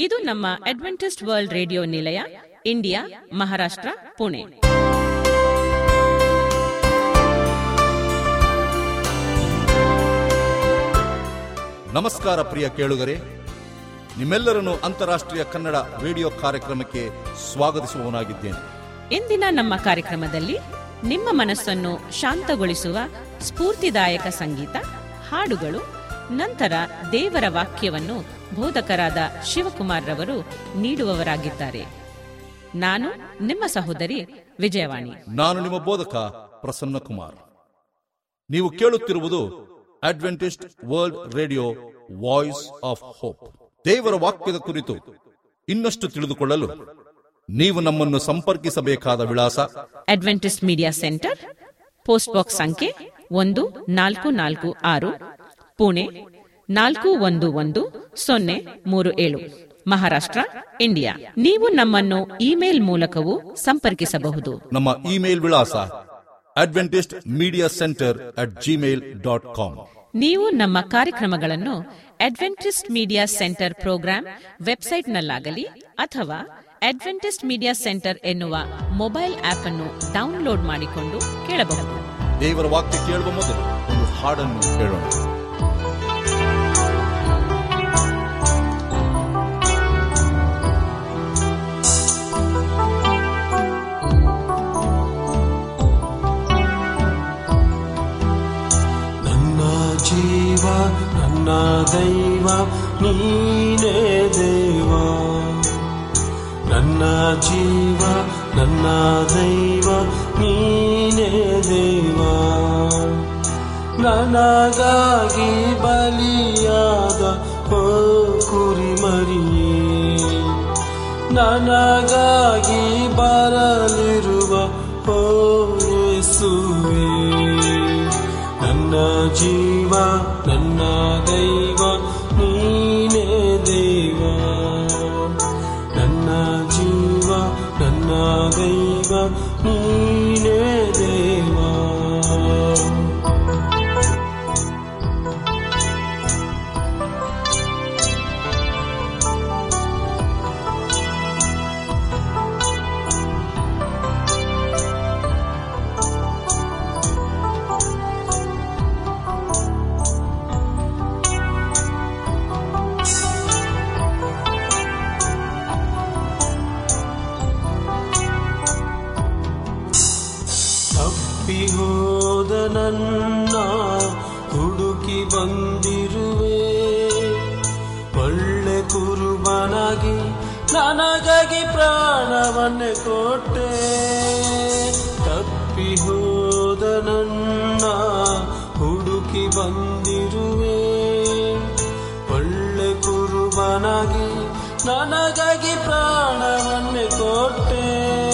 ಇದು ನಮ್ಮ Adventist World Radio ನಿಲಯ ಇಂಡಿಯಾ ಮಹಾರಾಷ್ಟ್ರ ಪುಣೆ ನಮಸ್ಕಾರ ಪ್ರಿಯ ಕೇಳುಗರೆ ನಿಮ್ಮೆಲ್ಲರನ್ನು ಅಂತಾರಾಷ್ಟ್ರೀಯ ಕನ್ನಡ ರೇಡಿಯೋ ಕಾರ್ಯಕ್ರಮಕ್ಕೆ ಸ್ವಾಗತಿಸುವವನಾಗಿದ್ದೇನೆ ಇಂದಿನ ನಮ್ಮ ಕಾರ್ಯಕ್ರಮದಲ್ಲಿ ನಿಮ್ಮ ಮನಸ್ಸನ್ನು ಶಾಂತಗೊಳಿಸುವ ಸ್ಫೂರ್ತಿದಾಯಕ ಸಂಗೀತ ಹಾಡುಗಳು ನಂತರ ದೇವರ ವಾಕ್ಯವನ್ನು ಬೋಧಕರಾದ ಶಿವಕುಮಾರ್ ರವರು ನೀಡುವವರಾಗಿದ್ದಾರೆ ನಾನು ನಿಮ್ಮ ಸಹೋದರಿ ವಿಜಯವಾಣಿ ನಾನು ನಿಮ್ಮ ಬೋಧಕ ಪ್ರಸನ್ನ ಕುಮಾರ್ ನೀವು ಕೇಳುತ್ತಿರುವುದು Adventist World Radio Voice of Hope ದೇವರ ವಾಕ್ಯದ ಕುರಿತು ಇನ್ನಷ್ಟು ತಿಳಿದುಕೊಳ್ಳಲು ನೀವು ನಮ್ಮನ್ನು ಸಂಪರ್ಕಿಸಬೇಕಾದ ವಿಳಾಸ Adventist Media Center post box ಸಂಖ್ಯೆ ಒಂದು ನಾಲ್ಕು ನಾಲ್ಕು ಆರು ಪುಣೆ ನಾಲ್ಕು ಒಂದು ಒಂದು ಸೊನ್ನೆ ಮೂರು ಏಳು ಮಹಾರಾಷ್ಟ್ರ ಇಂಡಿಯಾ ನೀವು ನಮ್ಮನ್ನು ಇಮೇಲ್ ಮೂಲಕವೂ ಸಂಪರ್ಕಿಸಬಹುದು ನಮ್ಮ ಇಮೇಲ್ ವಿಳಾಸ Adventist Media Center at Gmail dot com ನೀವು ನಮ್ಮ ಕಾರ್ಯಕ್ರಮಗಳನ್ನು ಅಡ್ವೆಂಟಿಸ್ಟ್ ಮೀಡಿಯಾ ಸೆಂಟರ್ ಪ್ರೋಗ್ರಾಂ ವೆಬ್ಸೈಟ್ನಲ್ಲಾಗಲಿ ಅಥವಾ ಅಡ್ವೆಂಟಿಸ್ಟ್ ಮೀಡಿಯಾ ಸೆಂಟರ್ ಎನ್ನುವ ಮೊಬೈಲ್ ಆಪ್ ಅನ್ನು ಡೌನ್ಲೋಡ್ ಮಾಡಿಕೊಂಡು ಕೇಳಬಹುದು ದೇವರ ವಾಕ್ಯ ಕೇಳುವ ಮೊದಲು ಒಂದು ಹಾಡನ್ನು ಕೇಳೋಣ ನನ್ನ ಜೀವ ನನ್ನ ದೈವ ನೀನೇ ದೇವ ನನ್ನ ಜೀವ ನನ್ನ ದೈವ ನೀನೇ ದೇವ ನನಗಾಗಿ ಬಲಿಯಾದ ಓ ಕುರಿಮರಿಯೇ ನನಗಾಗಿ ಬರಲಿರುವ ಓ ಯೇಸುವೇ ನನ್ನ ಜೀವ ನನ್ನ ದೈವ ನೀನೇ ದೇವ ನನ್ನ ಜೀವ ನನ್ನ ದೈವ ನೀನೇ ದೇವ ತಪ್ಪಿ ಹೋದ ನನ್ನ ಹುಡುಕಿ ಬಂದಿರುವೆ ಒಳ್ಳೆ ಕುರುಬನಾಗಿ ನನಗಾಗಿ ಪ್ರಾಣವನ್ನೇ ಕೊಟ್ಟೆ ತಪ್ಪಿ ಹೋದ ನನ್ನ ಹುಡುಕಿ ಬಂದಿರುವೆ ಒಳ್ಳೆ ಕುರುಬನಾಗಿ ನನಗಾಗಿ ಪ್ರಾಣವನ್ನೇ ಕೊಟ್ಟೆ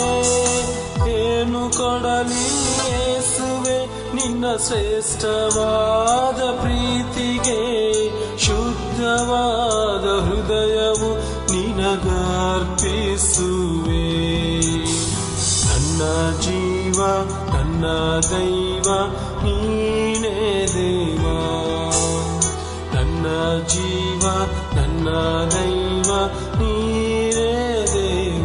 ಏನು ಕೊಡಲಿ ಯೇಸುವೆ ನಿನ್ನ ಶ್ರೇಷ್ಠವಾದ ಪ್ರೀತಿಗೆ ಶುದ್ಧವಾದ ಹೃದಯವು ನಿನಗರ್ಪಿಸುವೆ ನನ್ನ ಜೀವ ನನ್ನ ದೈವ ನೀನೇ ದೇವ ನನ್ನ ಜೀವ ನನ್ನ ದೈವ ನೀನೇ ದೇವ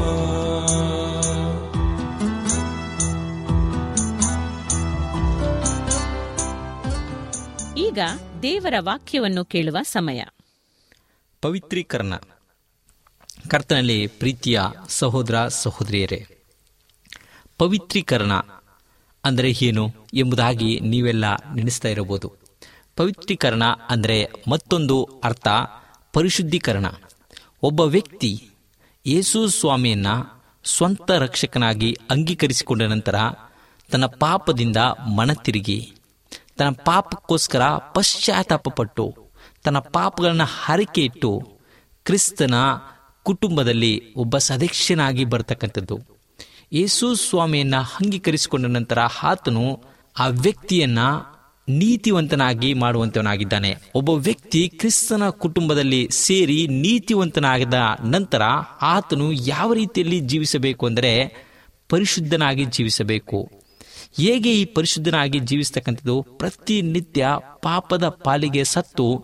ಈಗ ದೇವರ ವಾಕ್ಯವನ್ನು ಕೇಳುವ ಸಮಯ ಪವಿತ್ರೀಕರಣ ಕರ್ತನಲ್ಲಿ ಪ್ರೀತಿಯ ಸಹೋದರ ಸಹೋದರಿಯರೇ ಪವಿತ್ರೀಕರಣ ಅಂದರೆ ಏನು ಎಂಬುದಾಗಿ ನೀವೆಲ್ಲ ನೆನೆಸ್ತಾ ಇರಬಹುದು ಪವಿತ್ರೀಕರಣ ಅಂದರೆ ಮತ್ತೊಂದು ಅರ್ಥ ಪರಿಶುದ್ಧೀಕರಣ ಒಬ್ಬ ವ್ಯಕ್ತಿ ಯೇಸು ಸ್ವಾಮಿಯನ್ನ ಸ್ವಂತ ರಕ್ಷಕನಾಗಿ ಅಂಗೀಕರಿಸಿಕೊಂಡ ನಂತರ ತನ್ನ ಪಾಪದಿಂದ ಮನತಿರುಗಿ ತನ್ನ ಪಾಪಕ್ಕೋಸ್ಕರ ಪಶ್ಚಾತ್ತಾಪಪಟ್ಟು ತನ್ನ ಪಾಪಗಳನ್ನ ಹರಕೆ ಇಟ್ಟು ಕ್ರಿಸ್ತನ ಕುಟುಂಬದಲ್ಲಿ ಒಬ್ಬ ಸದಸ್ಯನಾಗಿ ಬರ್ತಕ್ಕಂಥದ್ದು ಯೇಸು ಸ್ವಾಮಿಯನ್ನ ಅಂಗೀಕರಿಸಿಕೊಂಡ ನಂತರ ಆತನು ಆ ವ್ಯಕ್ತಿಯನ್ನ ನೀತಿವಂತನಾಗಿ ಮಾಡುವಂತವನಾಗಿದ್ದಾನೆ ಒಬ್ಬ ವ್ಯಕ್ತಿ ಕ್ರಿಸ್ತನ ಕುಟುಂಬದಲ್ಲಿ ಸೇರಿ ನೀತಿವಂತನಾಗಿದ ನಂತರ ಆತನು ಯಾವ ರೀತಿಯಲ್ಲಿ ಜೀವಿಸಬೇಕು ಅಂದರೆ ಪರಿಶುದ್ಧನಾಗಿ ಜೀವಿಸಬೇಕು ಹೇಗೆ ಈ ಪರಿಶುದ್ಧನಾಗಿ ಜೀವಿಸ್ತಕ್ಕಂಥದ್ದು ಪ್ರತಿನಿತ್ಯ ಪಾಪದ ಪಾಲಿಗೆ ಸತ್ತು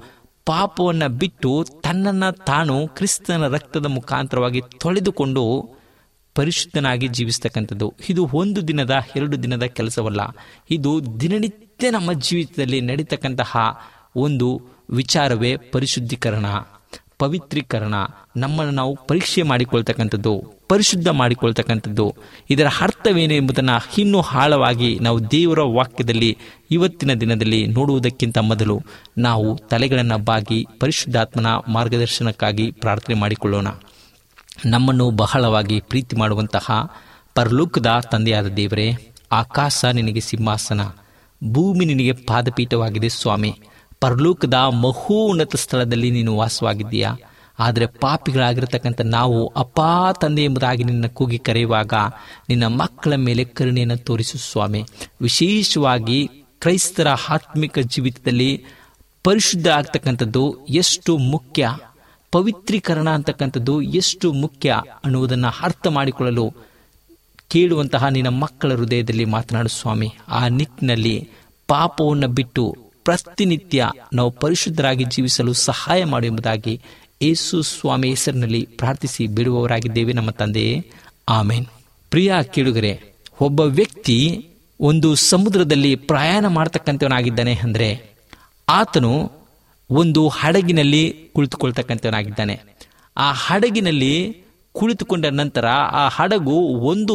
ಪಾಪವನ್ನು ಬಿಟ್ಟು ತನ್ನನ್ನು ತಾನು ಕ್ರಿಸ್ತನ ರಕ್ತದ ಮುಖಾಂತರವಾಗಿ ತೊಳೆದುಕೊಂಡು ಪರಿಶುದ್ಧನಾಗಿ ಜೀವಿಸ್ತಕ್ಕಂಥದ್ದು ಇದು ಒಂದು ದಿನದ ಎರಡು ದಿನದ ಕೆಲಸವಲ್ಲ ಇದು ದಿನನಿತ್ಯ ನಮ್ಮ ಜೀವಿತದಲ್ಲಿ ನಡೀತಕ್ಕಂತಹ ಒಂದು ವಿಚಾರವೇ ಪರಿಶುದ್ಧೀಕರಣ ಪವಿತ್ರೀಕರಣ ನಮ್ಮನ್ನು ನಾವು ಪರೀಕ್ಷೆ ಮಾಡಿಕೊಳ್ತಕ್ಕಂಥದ್ದು ಪರಿಶುದ್ಧ ಮಾಡಿಕೊಳ್ತಕ್ಕಂಥದ್ದು ಇದರ ಅರ್ಥವೇನು ಎಂಬುದನ್ನು ಇನ್ನೂ ಆಳವಾಗಿ ನಾವು ದೇವರ ವಾಕ್ಯದಲ್ಲಿ ಇವತ್ತಿನ ದಿನದಲ್ಲಿ ನೋಡುವುದಕ್ಕಿಂತ ಮೊದಲು ನಾವು ತಲೆಗಳನ್ನು ಬಾಗಿ ಪರಿಶುದ್ಧಾತ್ಮನ ಮಾರ್ಗದರ್ಶನಕ್ಕಾಗಿ ಪ್ರಾರ್ಥನೆ ಮಾಡಿಕೊಳ್ಳೋಣ ನಮ್ಮನ್ನು ಬಹಳವಾಗಿ ಪ್ರೀತಿ ಮಾಡುವಂತಹ ಪರಲೋಕದ ತಂದೆಯಾದ ದೇವರೇ ಆಕಾಶ ನಿನಗೆ ಸಿಂಹಾಸನ ಭೂಮಿ ನಿನಗೆ ಪಾದಪೀಠವಾಗಿದೆ ಸ್ವಾಮಿ ಪರಲೋಕದ ಮಹೋನ್ನತ ಸ್ಥಳದಲ್ಲಿ ನೀನು ವಾಸವಾಗಿದ್ದೀಯಾ ಆದರೆ ಪಾಪಿಗಳಾಗಿರ್ತಕ್ಕಂಥ ನಾವು ಅಪ್ಪಾ ತಂದೆ ಎಂಬುದಾಗಿ ನಿನ್ನ ಕೂಗಿ ಕರೆಯುವಾಗ ನಿನ್ನ ಮಕ್ಕಳ ಮೇಲೆ ಕರುಣೆಯನ್ನು ತೋರಿಸು ಸ್ವಾಮಿ ವಿಶೇಷವಾಗಿ ಕ್ರೈಸ್ತರ ಆತ್ಮಿಕ ಜೀವಿತದಲ್ಲಿ ಪರಿಶುದ್ಧ ಆಗ್ತಕ್ಕಂಥದ್ದು ಎಷ್ಟು ಮುಖ್ಯ ಪವಿತ್ರೀಕರಣ ಅಂತಕ್ಕಂಥದ್ದು ಎಷ್ಟು ಮುಖ್ಯ ಅನ್ನುವುದನ್ನು ಅರ್ಥ ಮಾಡಿಕೊಳ್ಳಲು ಕೇಳುವಂತಹ ನಿನ್ನ ಮಕ್ಕಳ ಹೃದಯದಲ್ಲಿ ಮಾತನಾಡು ಸ್ವಾಮಿ ಆ ನಿಟ್ಟಿನಲ್ಲಿ ಪಾಪವನ್ನು ಬಿಟ್ಟು ಪ್ರತಿನಿತ್ಯ ನಾವು ಪರಿಶುದ್ಧರಾಗಿ ಜೀವಿಸಲು ಸಹಾಯ ಮಾಡು ಎಂಬುದಾಗಿ ಯೇಸು ಸ್ವಾಮಿ ಹೆಸರಿನಲ್ಲಿ ಪ್ರಾರ್ಥಿಸಿ ಬಿಡುವವರಾಗಿದ್ದೇವೆ ನಮ್ಮ ತಂದೆಯೇ ಆಮೇನ್ ಪ್ರಿಯ ಕೇಳುಗರೆ ಒಬ್ಬ ವ್ಯಕ್ತಿ ಒಂದು ಸಮುದ್ರದಲ್ಲಿ ಪ್ರಯಾಣ ಮಾಡ್ತಕ್ಕಂಥವನಾಗಿದ್ದಾನೆ ಅಂದರೆ ಆತನು ಒಂದು ಹಡಗಿನಲ್ಲಿ ಕುಳಿತುಕೊಳ್ತಕ್ಕಂಥವನಾಗಿದ್ದಾನೆ ಆ ಹಡಗಿನಲ್ಲಿ ಕುಳಿತುಕೊಂಡ ನಂತರ ಆ ಹಡಗು ಒಂದು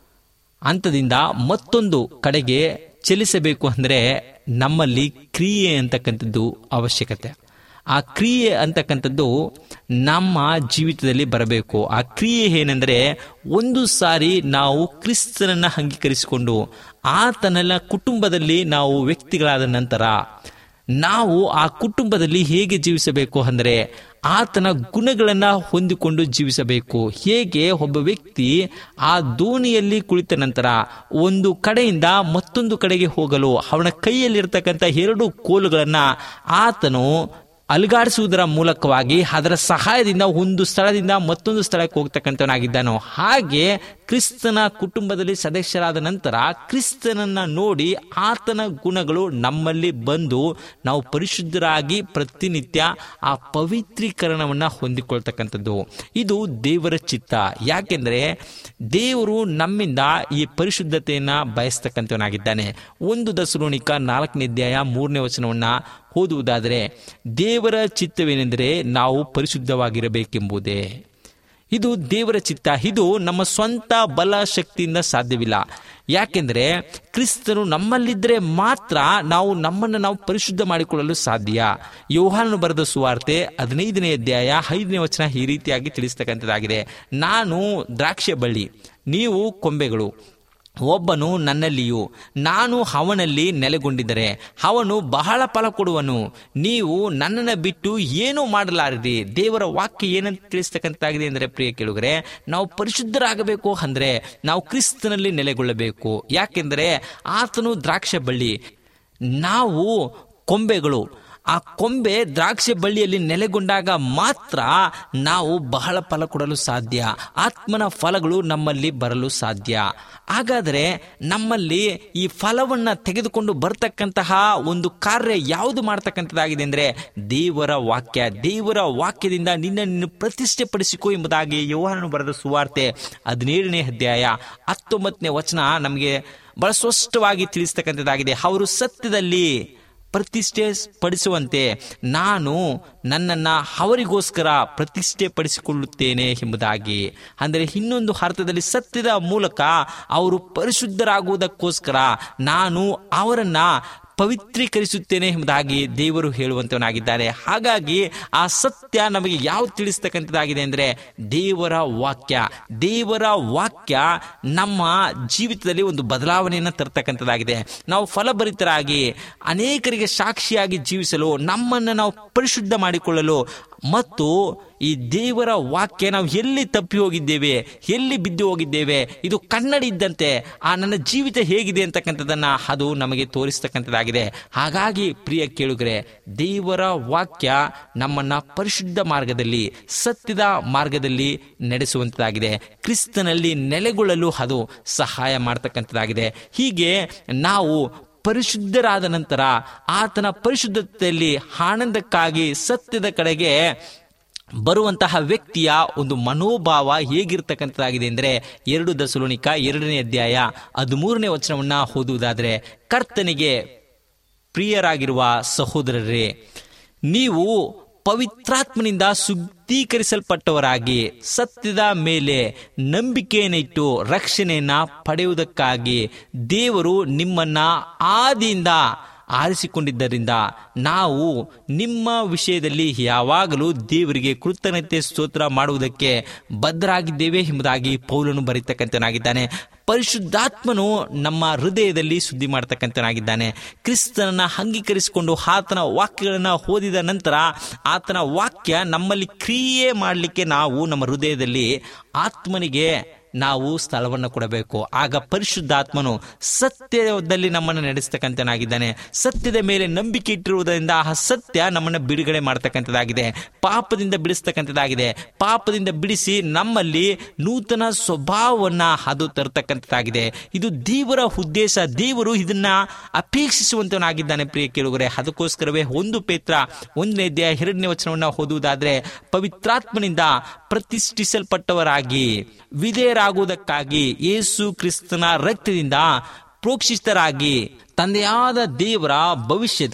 ಹಂತದಿಂದ ಮತ್ತೊಂದು ಕಡೆಗೆ ಚಲಿಸಬೇಕು ಅಂದರೆ ನಮ್ಮಲ್ಲಿ ಕ್ರಿಯೆ ಅಂತಕ್ಕಂಥದ್ದು ಅವಶ್ಯಕತೆ ಆ ಕ್ರಿಯೆ ಅಂತಕ್ಕಂಥದ್ದು ನಮ್ಮ ಜೀವಿತದಲ್ಲಿ ಬರಬೇಕು ಆ ಕ್ರಿಯೆ ಏನೆಂದರೆ ಒಂದು ಸಾರಿ ನಾವು ಕ್ರಿಸ್ತನನ್ನ ಅಂಗೀಕರಿಸಿಕೊಂಡು ಆತನೆಲ್ಲ ಕುಟುಂಬದಲ್ಲಿ ನಾವು ವ್ಯಕ್ತಿಗಳಾದ ನಂತರ ನಾವು ಆ ಕುಟುಂಬದಲ್ಲಿ ಹೇಗೆ ಜೀವಿಸಬೇಕು ಅಂದರೆ ಆತನ ಗುಣಗಳನ್ನ ಹೊಂದಿಕೊಂಡು ಜೀವಿಸಬೇಕು ಹೇಗೆ ಒಬ್ಬ ವ್ಯಕ್ತಿ ಆ ದೋಣಿಯಲ್ಲಿ ಕುಳಿತ ನಂತರ ಒಂದು ಕಡೆಯಿಂದ ಮತ್ತೊಂದು ಕಡೆಗೆ ಹೋಗಲು ಅವನ ಕೈಯಲ್ಲಿರ್ತಕ್ಕಂಥ ಎರಡು ಕೋಲುಗಳನ್ನ ಆತನು ಅಲುಗಾಡಿಸುವುದರ ಮೂಲಕವಾಗಿ ಅದರ ಸಹಾಯದಿಂದ ಒಂದು ಸ್ಥಳದಿಂದ ಮತ್ತೊಂದು ಸ್ಥಳಕ್ಕೆ ಹೋಗ್ತಕ್ಕಂಥವನಾಗಿದ್ದಾನೋ ಹಾಗೆ ಕ್ರಿಸ್ತನ ಕುಟುಂಬದಲ್ಲಿ ಸದಸ್ಯರಾದ ನಂತರ ಕ್ರಿಸ್ತನನ್ನ ನೋಡಿ ಆತನ ಗುಣಗಳು ನಮ್ಮಲ್ಲಿ ಬಂದು ನಾವು ಪರಿಶುದ್ಧರಾಗಿ ಪ್ರತಿನಿತ್ಯ ಆ ಪವಿತ್ರೀಕರಣವನ್ನು ಹೊಂದಿಕೊಳ್ತಕ್ಕಂಥದ್ದು ಇದು ದೇವರ ಚಿತ್ತ ಯಾಕೆಂದ್ರೆ ದೇವರು ನಮ್ಮಿಂದ ಈ ಪರಿಶುದ್ಧತೆಯನ್ನ ಬಯಸ್ತಕ್ಕಂಥವನಾಗಿದ್ದಾನೆ ಒಂದು ದಸರೋಣಿಕ ನಾಲ್ಕನೇ ಅಧ್ಯಾಯ ಮೂರನೇ ವಚನವನ್ನ ಓದುವುದಾದರೆ ದೇವರ ಚಿತ್ತವೇನೆಂದರೆ ನಾವು ಪರಿಶುದ್ಧವಾಗಿರಬೇಕೆಂಬುದೇ ಇದು ದೇವರ ಚಿತ್ತ ಇದು ನಮ್ಮ ಸ್ವಂತ ಬಲ ಶಕ್ತಿಯಿಂದ ಸಾಧ್ಯವಿಲ್ಲ ಯಾಕೆಂದ್ರೆ ಕ್ರಿಸ್ತನು ನಮ್ಮಲ್ಲಿದ್ದರೆ ಮಾತ್ರ ನಾವು ನಮ್ಮನ್ನು ನಾವು ಪರಿಶುದ್ಧ ಮಾಡಿಕೊಳ್ಳಲು ಸಾಧ್ಯ ಯೋಹಾನನು ಬರೆದ ಸುವಾರ್ತೆ ಹದಿನೈದನೇ ಅಧ್ಯಾಯ ಐದನೇ ವಚನ ಈ ರೀತಿಯಾಗಿ ತಿಳಿಸ್ತಕ್ಕಂಥದ್ದಾಗಿದೆ ನಾನು ದ್ರಾಕ್ಷೆ ಬಳ್ಳಿ ನೀವು ಕೊಂಬೆಗಳು ಒಬ್ಬನು ನನ್ನಲ್ಲಿಯೂ ನಾನು ಅವನಲ್ಲಿ ನೆಲೆಗೊಂಡಿದ್ದರೆ ಅವನು ಬಹಳ ಫಲ ಕೊಡುವನು ನೀವು ನನ್ನನ್ನು ಬಿಟ್ಟು ಏನೂ ಮಾಡಲಾರಿರಿ ದೇವರ ವಾಕ್ಯ ಏನಂತ ತಿಳಿಸ್ತಕ್ಕಂತಾಗಿದೆ ಅಂದರೆ ಪ್ರಿಯ ಕೇಳುಗರೆ ನಾವು ಪರಿಶುದ್ಧರಾಗಬೇಕು ಅಂದರೆ ನಾವು ಕ್ರಿಸ್ತನಲ್ಲಿ ನೆಲೆಗೊಳ್ಳಬೇಕು ಯಾಕೆಂದರೆ ಆತನು ದ್ರಾಕ್ಷ ಬಳ್ಳಿ ನಾವು ಕೊಂಬೆಗಳು ಆ ಕೊಂಬೆ ದ್ರಾಕ್ಷಿ ಬಳ್ಳಿಯಲ್ಲಿ ನೆಲೆಗೊಂಡಾಗ ಮಾತ್ರ ನಾವು ಬಹಳ ಫಲ ಕೊಡಲು ಸಾಧ್ಯ ಆತ್ಮನ ಫಲಗಳು ನಮ್ಮಲ್ಲಿ ಬರಲು ಸಾಧ್ಯ ಹಾಗಾದರೆ ನಮ್ಮಲ್ಲಿ ಈ ಫಲವನ್ನು ತೆಗೆದುಕೊಂಡು ಬರ್ತಕ್ಕಂತಹ ಒಂದು ಕಾರ್ಯ ಯಾವುದು ಮಾಡ್ತಕ್ಕಂಥದ್ದಾಗಿದೆ ಅಂದರೆ ದೇವರ ವಾಕ್ಯ ದೇವರ ವಾಕ್ಯದಿಂದ ನಿನ್ನ ನಿನ್ನ ಪ್ರತಿಷ್ಠೆ ಪಡಿಸಿಕೋ ಎಂಬುದಾಗಿ ಯೋಹಾನನು ಬರೆದ ಸುವಾರ್ತೆ ಹದಿನೇಳನೇ ಅಧ್ಯಾಯ ಹತ್ತೊಂಬತ್ತನೇ ವಚನ ನಮಗೆ ಬಹಳ ಸ್ಪಷ್ಟವಾಗಿ ತಿಳಿಸ್ತಕ್ಕಂಥದ್ದಾಗಿದೆ ಅವರು ಸತ್ಯದಲ್ಲಿ ಪ್ರತಿಷ್ಠೆ ಪಡಿಸುವಂತೆ ನಾನು ನನ್ನನ್ನು ಅವರಿಗೋಸ್ಕರ ಪ್ರತಿಷ್ಠೆ ಪಡಿಸಿಕೊಳ್ಳುತ್ತೇನೆ ಎಂಬುದಾಗಿ ಅಂದರೆ ಇನ್ನೊಂದು ಅರ್ಥದಲ್ಲಿ ಸತ್ಯದ ಮೂಲಕ ಅವರು ಪರಿಶುದ್ಧರಾಗುವುದಕ್ಕೋಸ್ಕರ ನಾನು ಅವರನ್ನ ಪವಿತ್ರೀಕರಿಸುತ್ತೇನೆ ಎಂಬುದಾಗಿ ದೇವರು ಹೇಳುವಂತವನಾಗಿದ್ದಾನೆ ಹಾಗಾಗಿ ಆ ಸತ್ಯ ನಮಗೆ ಯಾವ ತಿಳಿಸ್ತಕ್ಕಂಥದ್ದಾಗಿದೆ ಅಂದರೆ ದೇವರ ವಾಕ್ಯ ದೇವರ ವಾಕ್ಯ ನಮ್ಮ ಜೀವಿತದಲ್ಲಿ ಒಂದು ಬದಲಾವಣೆಯನ್ನು ತರ್ತಕ್ಕಂಥದ್ದಾಗಿದೆ ನಾವು ಫಲಭರಿತರಾಗಿ ಅನೇಕರಿಗೆ ಸಾಕ್ಷಿಯಾಗಿ ಜೀವಿಸಲು ನಮ್ಮನ್ನು ನಾವು ಪರಿಶುದ್ಧ ಮಾಡಿಕೊಳ್ಳಲು ಮತ್ತು ಈ ದೇವರ ವಾಕ್ಯ ನಾವು ಎಲ್ಲಿ ತಪ್ಪಿ ಹೋಗಿದ್ದೇವೆ ಎಲ್ಲಿ ಬಿದ್ದು ಹೋಗಿದ್ದೇವೆ ಇದು ಕನ್ನಡಿ ಇದ್ದಂತೆ ಆ ನನ್ನ ಜೀವಿತ ಹೇಗಿದೆ ಅಂತಕ್ಕಂಥದ್ದನ್ನ ಅದು ನಮಗೆ ತೋರಿಸ್ತಕ್ಕಂಥದ್ದಾಗಿದೆ ಹಾಗಾಗಿ ಪ್ರಿಯ ಕೇಳುಗರೆ ದೇವರ ವಾಕ್ಯ ನಮ್ಮನ್ನ ಪರಿಶುದ್ಧ ಮಾರ್ಗದಲ್ಲಿ ಸತ್ಯದ ಮಾರ್ಗದಲ್ಲಿ ನಡೆಸುವಂಥದ್ದಾಗಿದೆ ಕ್ರಿಸ್ತನಲ್ಲಿ ನೆಲೆಗೊಳ್ಳಲು ಅದು ಸಹಾಯ ಮಾಡ್ತಕ್ಕಂಥದ್ದಾಗಿದೆ ಹೀಗೆ ನಾವು ಪರಿಶುದ್ಧರಾದ ನಂತರ ಆತನ ಪರಿಶುದ್ಧತೆಯಲ್ಲಿ ಆನಂದಕ್ಕಾಗಿ ಸತ್ಯದ ಕಡೆಗೆ ಬರುವಂತಹ ವ್ಯಕ್ತಿಯ ಒಂದು ಮನೋಭಾವ ಹೇಗಿರ್ತಕ್ಕಂಥದ್ದಾಗಿದೆ ಅಂದರೆ ಎರಡು ದಸಲೋನಿಕ ಎರಡನೇ ಅಧ್ಯಾಯ ಹದಿಮೂರನೇ ವಚನವನ್ನ ಓದುವುದಾದರೆ ಕರ್ತನಿಗೆ ಪ್ರಿಯರಾಗಿರುವ ಸಹೋದರರೇ ನೀವು ಪವಿತ್ರಾತ್ಮನಿಂದ ಶುದ್ಧೀಕರಿಸಲ್ಪಟ್ಟವರಾಗಿ ಸತ್ಯದ ಮೇಲೆ ನಂಬಿಕೆಯನ್ನಿಟ್ಟು ರಕ್ಷಣೆಯನ್ನ ಪಡೆಯುವುದಕ್ಕಾಗಿ ದೇವರು ನಿಮ್ಮನ್ನ ಆದಿಯಿಂದ ಆರಿಸಿಕೊಂಡಿದ್ದರಿಂದ ನಾವು ನಿಮ್ಮ ವಿಷಯದಲ್ಲಿ ಯಾವಾಗಲೂ ದೇವರಿಗೆ ಕೃತಜ್ಞತೆ ಸ್ತೋತ್ರ ಮಾಡುವುದಕ್ಕೆ ಬದ್ಧರಾಗಿದ್ದೇವೆ ಎಂಬುದಾಗಿ ಪೌಲನು ಬರೀತಕ್ಕಂಥನಾಗಿದ್ದಾನೆ ಪರಿಶುದ್ಧಾತ್ಮನು ನಮ್ಮ ಹೃದಯದಲ್ಲಿ ಸುದ್ದಿ ಮಾಡ್ತಕ್ಕಂಥನಾಗಿದ್ದಾನೆ ಕ್ರಿಸ್ತನನ್ನ ಅಂಗೀಕರಿಸಿಕೊಂಡು ಆತನ ವಾಕ್ಯಗಳನ್ನು ಓದಿದ ನಂತರ ಆತನ ವಾಕ್ಯ ನಮ್ಮಲ್ಲಿ ಕ್ರಿಯೆ ಮಾಡಲಿಕ್ಕೆ ನಾವು ನಮ್ಮ ಹೃದಯದಲ್ಲಿ ಆತ್ಮನಿಗೆ ನಾವು ಸ್ಥಳವನ್ನು ಕೊಡಬೇಕು ಆಗ ಪರಿಶುದ್ಧಾತ್ಮನು ಸತ್ಯದಲ್ಲಿ ನಮ್ಮನ್ನು ನಡೆಸ್ತಕ್ಕಂಥನಾಗಿದ್ದಾನೆ ಸತ್ಯದ ಮೇಲೆ ನಂಬಿಕೆ ಇಟ್ಟಿರುವುದರಿಂದ ಆ ಸತ್ಯ ನಮ್ಮನ್ನು ಬಿಡುಗಡೆ ಮಾಡ್ತಕ್ಕಂಥದ್ದಾಗಿದೆ ಪಾಪದಿಂದ ಬಿಡಿಸ್ತಕ್ಕಂಥದ್ದಾಗಿದೆ ಪಾಪದಿಂದ ಬಿಡಿಸಿ ನಮ್ಮಲ್ಲಿ ನೂತನ ಸ್ವಭಾವವನ್ನ ಅದು ತರತಕ್ಕಂಥದ್ದಾಗಿದೆ ಇದು ದೇವರ ಉದ್ದೇಶ ದೇವರು ಇದನ್ನ ಅಪೇಕ್ಷಿಸುವಂತವನಾಗಿದ್ದಾನೆ ಪ್ರಿಯ ಕೇಳುಗರೆ ಅದಕ್ಕೋಸ್ಕರವೇ ಒಂದು ಪೇತ್ರ ಒಂದನೇ ಅಧ್ಯಾಯ ಎರಡನೇ ವಚನವನ್ನ ಓದುವುದಾದ್ರೆ ಪವಿತ್ರಾತ್ಮನಿಂದ ಪ್ರತಿಷ್ಠಿಸಲ್ಪಟ್ಟವರಾಗಿ ವಿಧೇಯರಾಗುವುದಕ್ಕಾಗಿ ಯೇಸು ಕ್ರಿಸ್ತನ ರಕ್ತದಿಂದ ಪ್ರೋಕ್ಷಿತರಾಗಿ ತಂದೆಯಾದ ದೇವರ ಭವಿಷ್ಯದ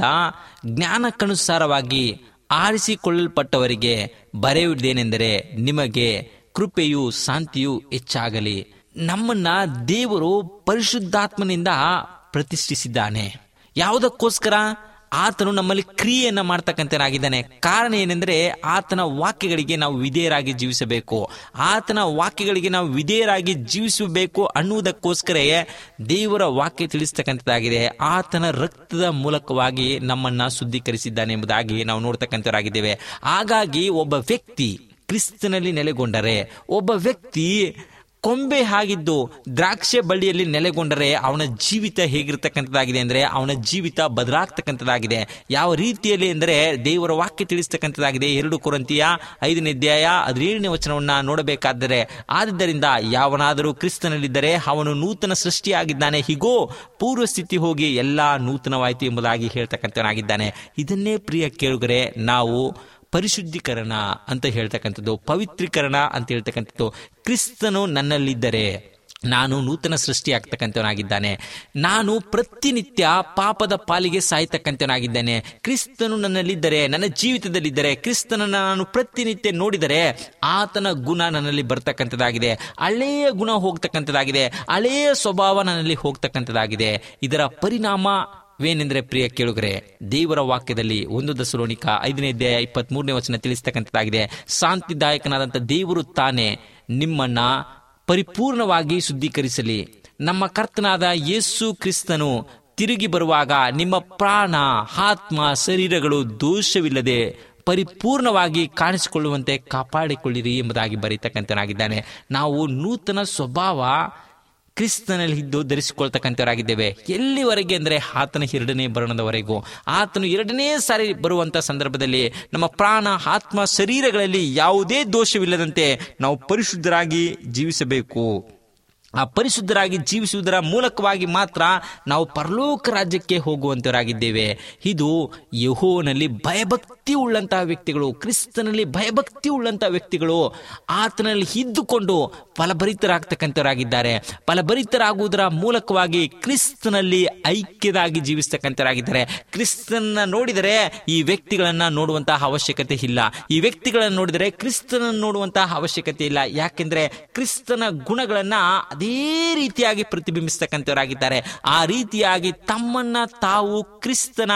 ಜ್ಞಾನಕ್ಕನುಸಾರವಾಗಿ ಆರಿಸಿಕೊಳ್ಳಲ್ಪಟ್ಟವರಿಗೆ ಬರೆಯುವುದೇನೆಂದರೆ ನಿಮಗೆ ಕೃಪೆಯು ಶಾಂತಿಯು ಹೆಚ್ಚಾಗಲಿ ನಮ್ಮನ್ನ ದೇವರು ಪರಿಶುದ್ಧಾತ್ಮನಿಂದ ಪ್ರತಿಷ್ಠಿಸಿದ್ದಾನೆ ಯಾವುದಕ್ಕೋಸ್ಕರ ಆತನು ನಮ್ಮಲ್ಲಿ ಕ್ರಿಯೆಯನ್ನ ಮಾಡ್ತಕ್ಕಂಥನಾಗಿದ್ದಾನೆ ಕಾರಣ ಏನೆಂದರೆ ಆತನ ವಾಕ್ಯಗಳಿಗೆ ನಾವು ವಿಧೇಯರಾಗಿ ಜೀವಿಸಬೇಕು ಆತನ ವಾಕ್ಯಗಳಿಗೆ ನಾವು ವಿಧೇಯರಾಗಿ ಜೀವಿಸಬೇಕು ಅನ್ನುವುದಕ್ಕೋಸ್ಕರ ದೇವರ ವಾಕ್ಯ ತಿಳಿಸ್ತಕ್ಕಂಥದ್ದಾಗಿದೆ ಆತನ ರಕ್ತದ ಮೂಲಕವಾಗಿ ನಮ್ಮನ್ನ ಶುದ್ಧೀಕರಿಸಿದ್ದಾನೆ ಎಂಬುದಾಗಿ ನಾವು ನೋಡ್ತಕ್ಕಂಥವರಾಗಿದ್ದೇವೆ ಹಾಗಾಗಿ ಒಬ್ಬ ವ್ಯಕ್ತಿ ಕ್ರಿಸ್ತನಲ್ಲಿ ನೆಲೆಗೊಂಡರೆ ಒಬ್ಬ ವ್ಯಕ್ತಿ ಕೊಂಬೆ ಆಗಿದ್ದು ದ್ರಾಕ್ಷೆ ಬಳ್ಳಿಯಲ್ಲಿ ನೆಲೆಗೊಂಡರೆ ಅವನ ಜೀವಿತ ಹೇಗಿರ್ತಕ್ಕಂಥದ್ದಾಗಿದೆ ಅಂದರೆ ಅವನ ಜೀವಿತ ಬದಲಾಗ್ತಕ್ಕಂಥದ್ದಾಗಿದೆ ಯಾವ ರೀತಿಯಲ್ಲಿ ಎಂದರೆ ದೇವರ ವಾಕ್ಯ ತಿಳಿಸ್ತಕ್ಕಂಥದ್ದಾಗಿದೆ ಎರಡು ಕೊರಂತಿಯ ಐದನೇ ಅಧ್ಯಾಯ ಹದಿನೇಳನೇ ವಚನವನ್ನ ನೋಡಬೇಕಾದರೆ ಆದ್ದರಿಂದ ಯಾವನಾದರೂ ಕ್ರಿಸ್ತನಲ್ಲಿದ್ದರೆ ಅವನು ನೂತನ ಸೃಷ್ಟಿಯಾಗಿದ್ದಾನೆ ಹೀಗೋ ಪೂರ್ವ ಸ್ಥಿತಿ ಹೋಗಿ ಎಲ್ಲಾ ನೂತನವಾಯಿತು ಎಂಬುದಾಗಿ ಹೇಳ್ತಕ್ಕಂಥವನಾಗಿದ್ದಾನೆ ಇದನ್ನೇ ಪ್ರಿಯ ಕೇಳುಗರೆ ನಾವು ಪರಿಶುದ್ಧೀಕರಣ ಅಂತ ಹೇಳ್ತಕ್ಕಂಥದ್ದು ಪವಿತ್ರೀಕರಣ ಅಂತ ಹೇಳ್ತಕ್ಕಂಥದ್ದು ಕ್ರಿಸ್ತನು ನನ್ನಲ್ಲಿದ್ದರೆ ನಾನು ನೂತನ ಸೃಷ್ಟಿ ಆಗ್ತಕ್ಕಂಥವನಾಗಿದ್ದಾನೆ ನಾನು ಪ್ರತಿನಿತ್ಯ ಪಾಪದ ಪಾಲಿಗೆ ಸಾಯ್ತಕ್ಕಂಥವನಾಗಿದ್ದೇನೆ ಕ್ರಿಸ್ತನು ನನ್ನಲ್ಲಿದ್ದರೆ ನನ್ನ ಜೀವಿತದಲ್ಲಿದ್ದರೆ ಕ್ರಿಸ್ತನನ್ನು ನಾನು ಪ್ರತಿನಿತ್ಯ ನೋಡಿದರೆ ಆತನ ಗುಣ ನನ್ನಲ್ಲಿ ಬರ್ತಕ್ಕಂಥದ್ದಾಗಿದೆ ಹಳೆಯ ಗುಣ ಹೋಗ್ತಕ್ಕಂಥದ್ದಾಗಿದೆ ಹಳೆಯ ಸ್ವಭಾವ ನನ್ನಲ್ಲಿ ಹೋಗ್ತಕ್ಕಂಥದ್ದಾಗಿದೆ ಇದರ ಪರಿಣಾಮ ವೇನೆಂದ್ರೆ ಪ್ರಿಯ ಕೇಳುಗರೆ ದೇವರ ವಾಕ್ಯದಲ್ಲಿ ಒಂದು ದಸರೋಣಿಕ ಐದನೇ ಅಧ್ಯಾಯ ಇಪ್ಪತ್ತ್ ಮೂರನೇ ವಚನ ತಿಳಿಸ್ತಕ್ಕಂಥದ್ದಾಗಿದೆ ಶಾಂತಿದಾಯಕನಾದಂಥ ದೇವರು ತಾನೇ ನಿಮ್ಮನ್ನ ಪರಿಪೂರ್ಣವಾಗಿ ಶುದ್ಧೀಕರಿಸಲಿ ನಮ್ಮ ಕರ್ತನಾದ ಯೇಸು ಕ್ರಿಸ್ತನು ತಿರುಗಿ ಬರುವಾಗ ನಿಮ್ಮ ಪ್ರಾಣ ಆತ್ಮ ಶರೀರಗಳು ದೋಷವಿಲ್ಲದೆ ಪರಿಪೂರ್ಣವಾಗಿ ಕಾಣಿಸಿಕೊಳ್ಳುವಂತೆ ಕಾಪಾಡಿಕೊಳ್ಳಿರಿ ಎಂಬುದಾಗಿ ಬರೀತಕ್ಕಂಥನಾಗಿದ್ದಾನೆ ನಾವು ನೂತನ ಸ್ವಭಾವ ಕ್ರಿಸ್ತನಲ್ಲಿ ಇದ್ದು ಧರಿಸಿಕೊಳ್ತಕ್ಕಂಥವರಾಗಿದ್ದೇವೆ ಎಲ್ಲಿವರೆಗೆ ಅಂದರೆ ಆತನ ಎರಡನೇ ಬರಣದವರೆಗೂ ಆತನು ಎರಡನೇ ಸಾರಿ ಬರುವಂಥ ಸಂದರ್ಭದಲ್ಲಿ ನಮ್ಮ ಪ್ರಾಣ ಆತ್ಮ ಶರೀರಗಳಲ್ಲಿ ಯಾವುದೇ ದೋಷವಿಲ್ಲದಂತೆ ನಾವು ಪರಿಶುದ್ಧರಾಗಿ ಜೀವಿಸಬೇಕು ಆ ಪರಿಶುದ್ಧರಾಗಿ ಜೀವಿಸುವುದರ ಮೂಲಕವಾಗಿ ಮಾತ್ರ ನಾವು ಪರಲೋಕ ರಾಜ್ಯಕ್ಕೆ ಹೋಗುವಂತವರಾಗಿದ್ದೇವೆ ಇದು ಯಹೋನಲ್ಲಿ ಭಯಭಕ್ತಿ ಉಳ್ಳಂತಹ ವ್ಯಕ್ತಿಗಳು ಕ್ರಿಸ್ತನಲ್ಲಿ ಭಯಭಕ್ತಿ ಉಳ್ಳಂತಹ ವ್ಯಕ್ತಿಗಳು ಆತನಲ್ಲಿ ಇದ್ದುಕೊಂಡು ಫಲಭರಿತರಾಗ್ತಕ್ಕಂಥವರಾಗಿದ್ದಾರೆ ಫಲಭರಿತರಾಗುವುದರ ಮೂಲಕವಾಗಿ ಕ್ರಿಸ್ತನಲ್ಲಿ ಐಕ್ಯದಾಗಿ ಜೀವಿಸ್ತಕ್ಕಂಥವರಾಗಿದ್ದಾರೆ ಕ್ರಿಸ್ತನ ನೋಡಿದರೆ ಈ ವ್ಯಕ್ತಿಗಳನ್ನ ನೋಡುವಂತಹ ಅವಶ್ಯಕತೆ ಇಲ್ಲ ಈ ವ್ಯಕ್ತಿಗಳನ್ನು ನೋಡಿದರೆ ಕ್ರಿಸ್ತನನ್ನು ನೋಡುವಂತಹ ಅವಶ್ಯಕತೆ ಇಲ್ಲ ಯಾಕೆಂದ್ರೆ ಕ್ರಿಸ್ತನ ಗುಣಗಳನ್ನ ಅದೇ ರೀತಿಯಾಗಿ ಪ್ರತಿಬಿಂಬಿಸ್ತಕ್ಕಂಥವರಾಗಿದ್ದಾರೆ ಆ ರೀತಿಯಾಗಿ ತಮ್ಮನ್ನ ತಾವು ಕ್ರಿಸ್ತನ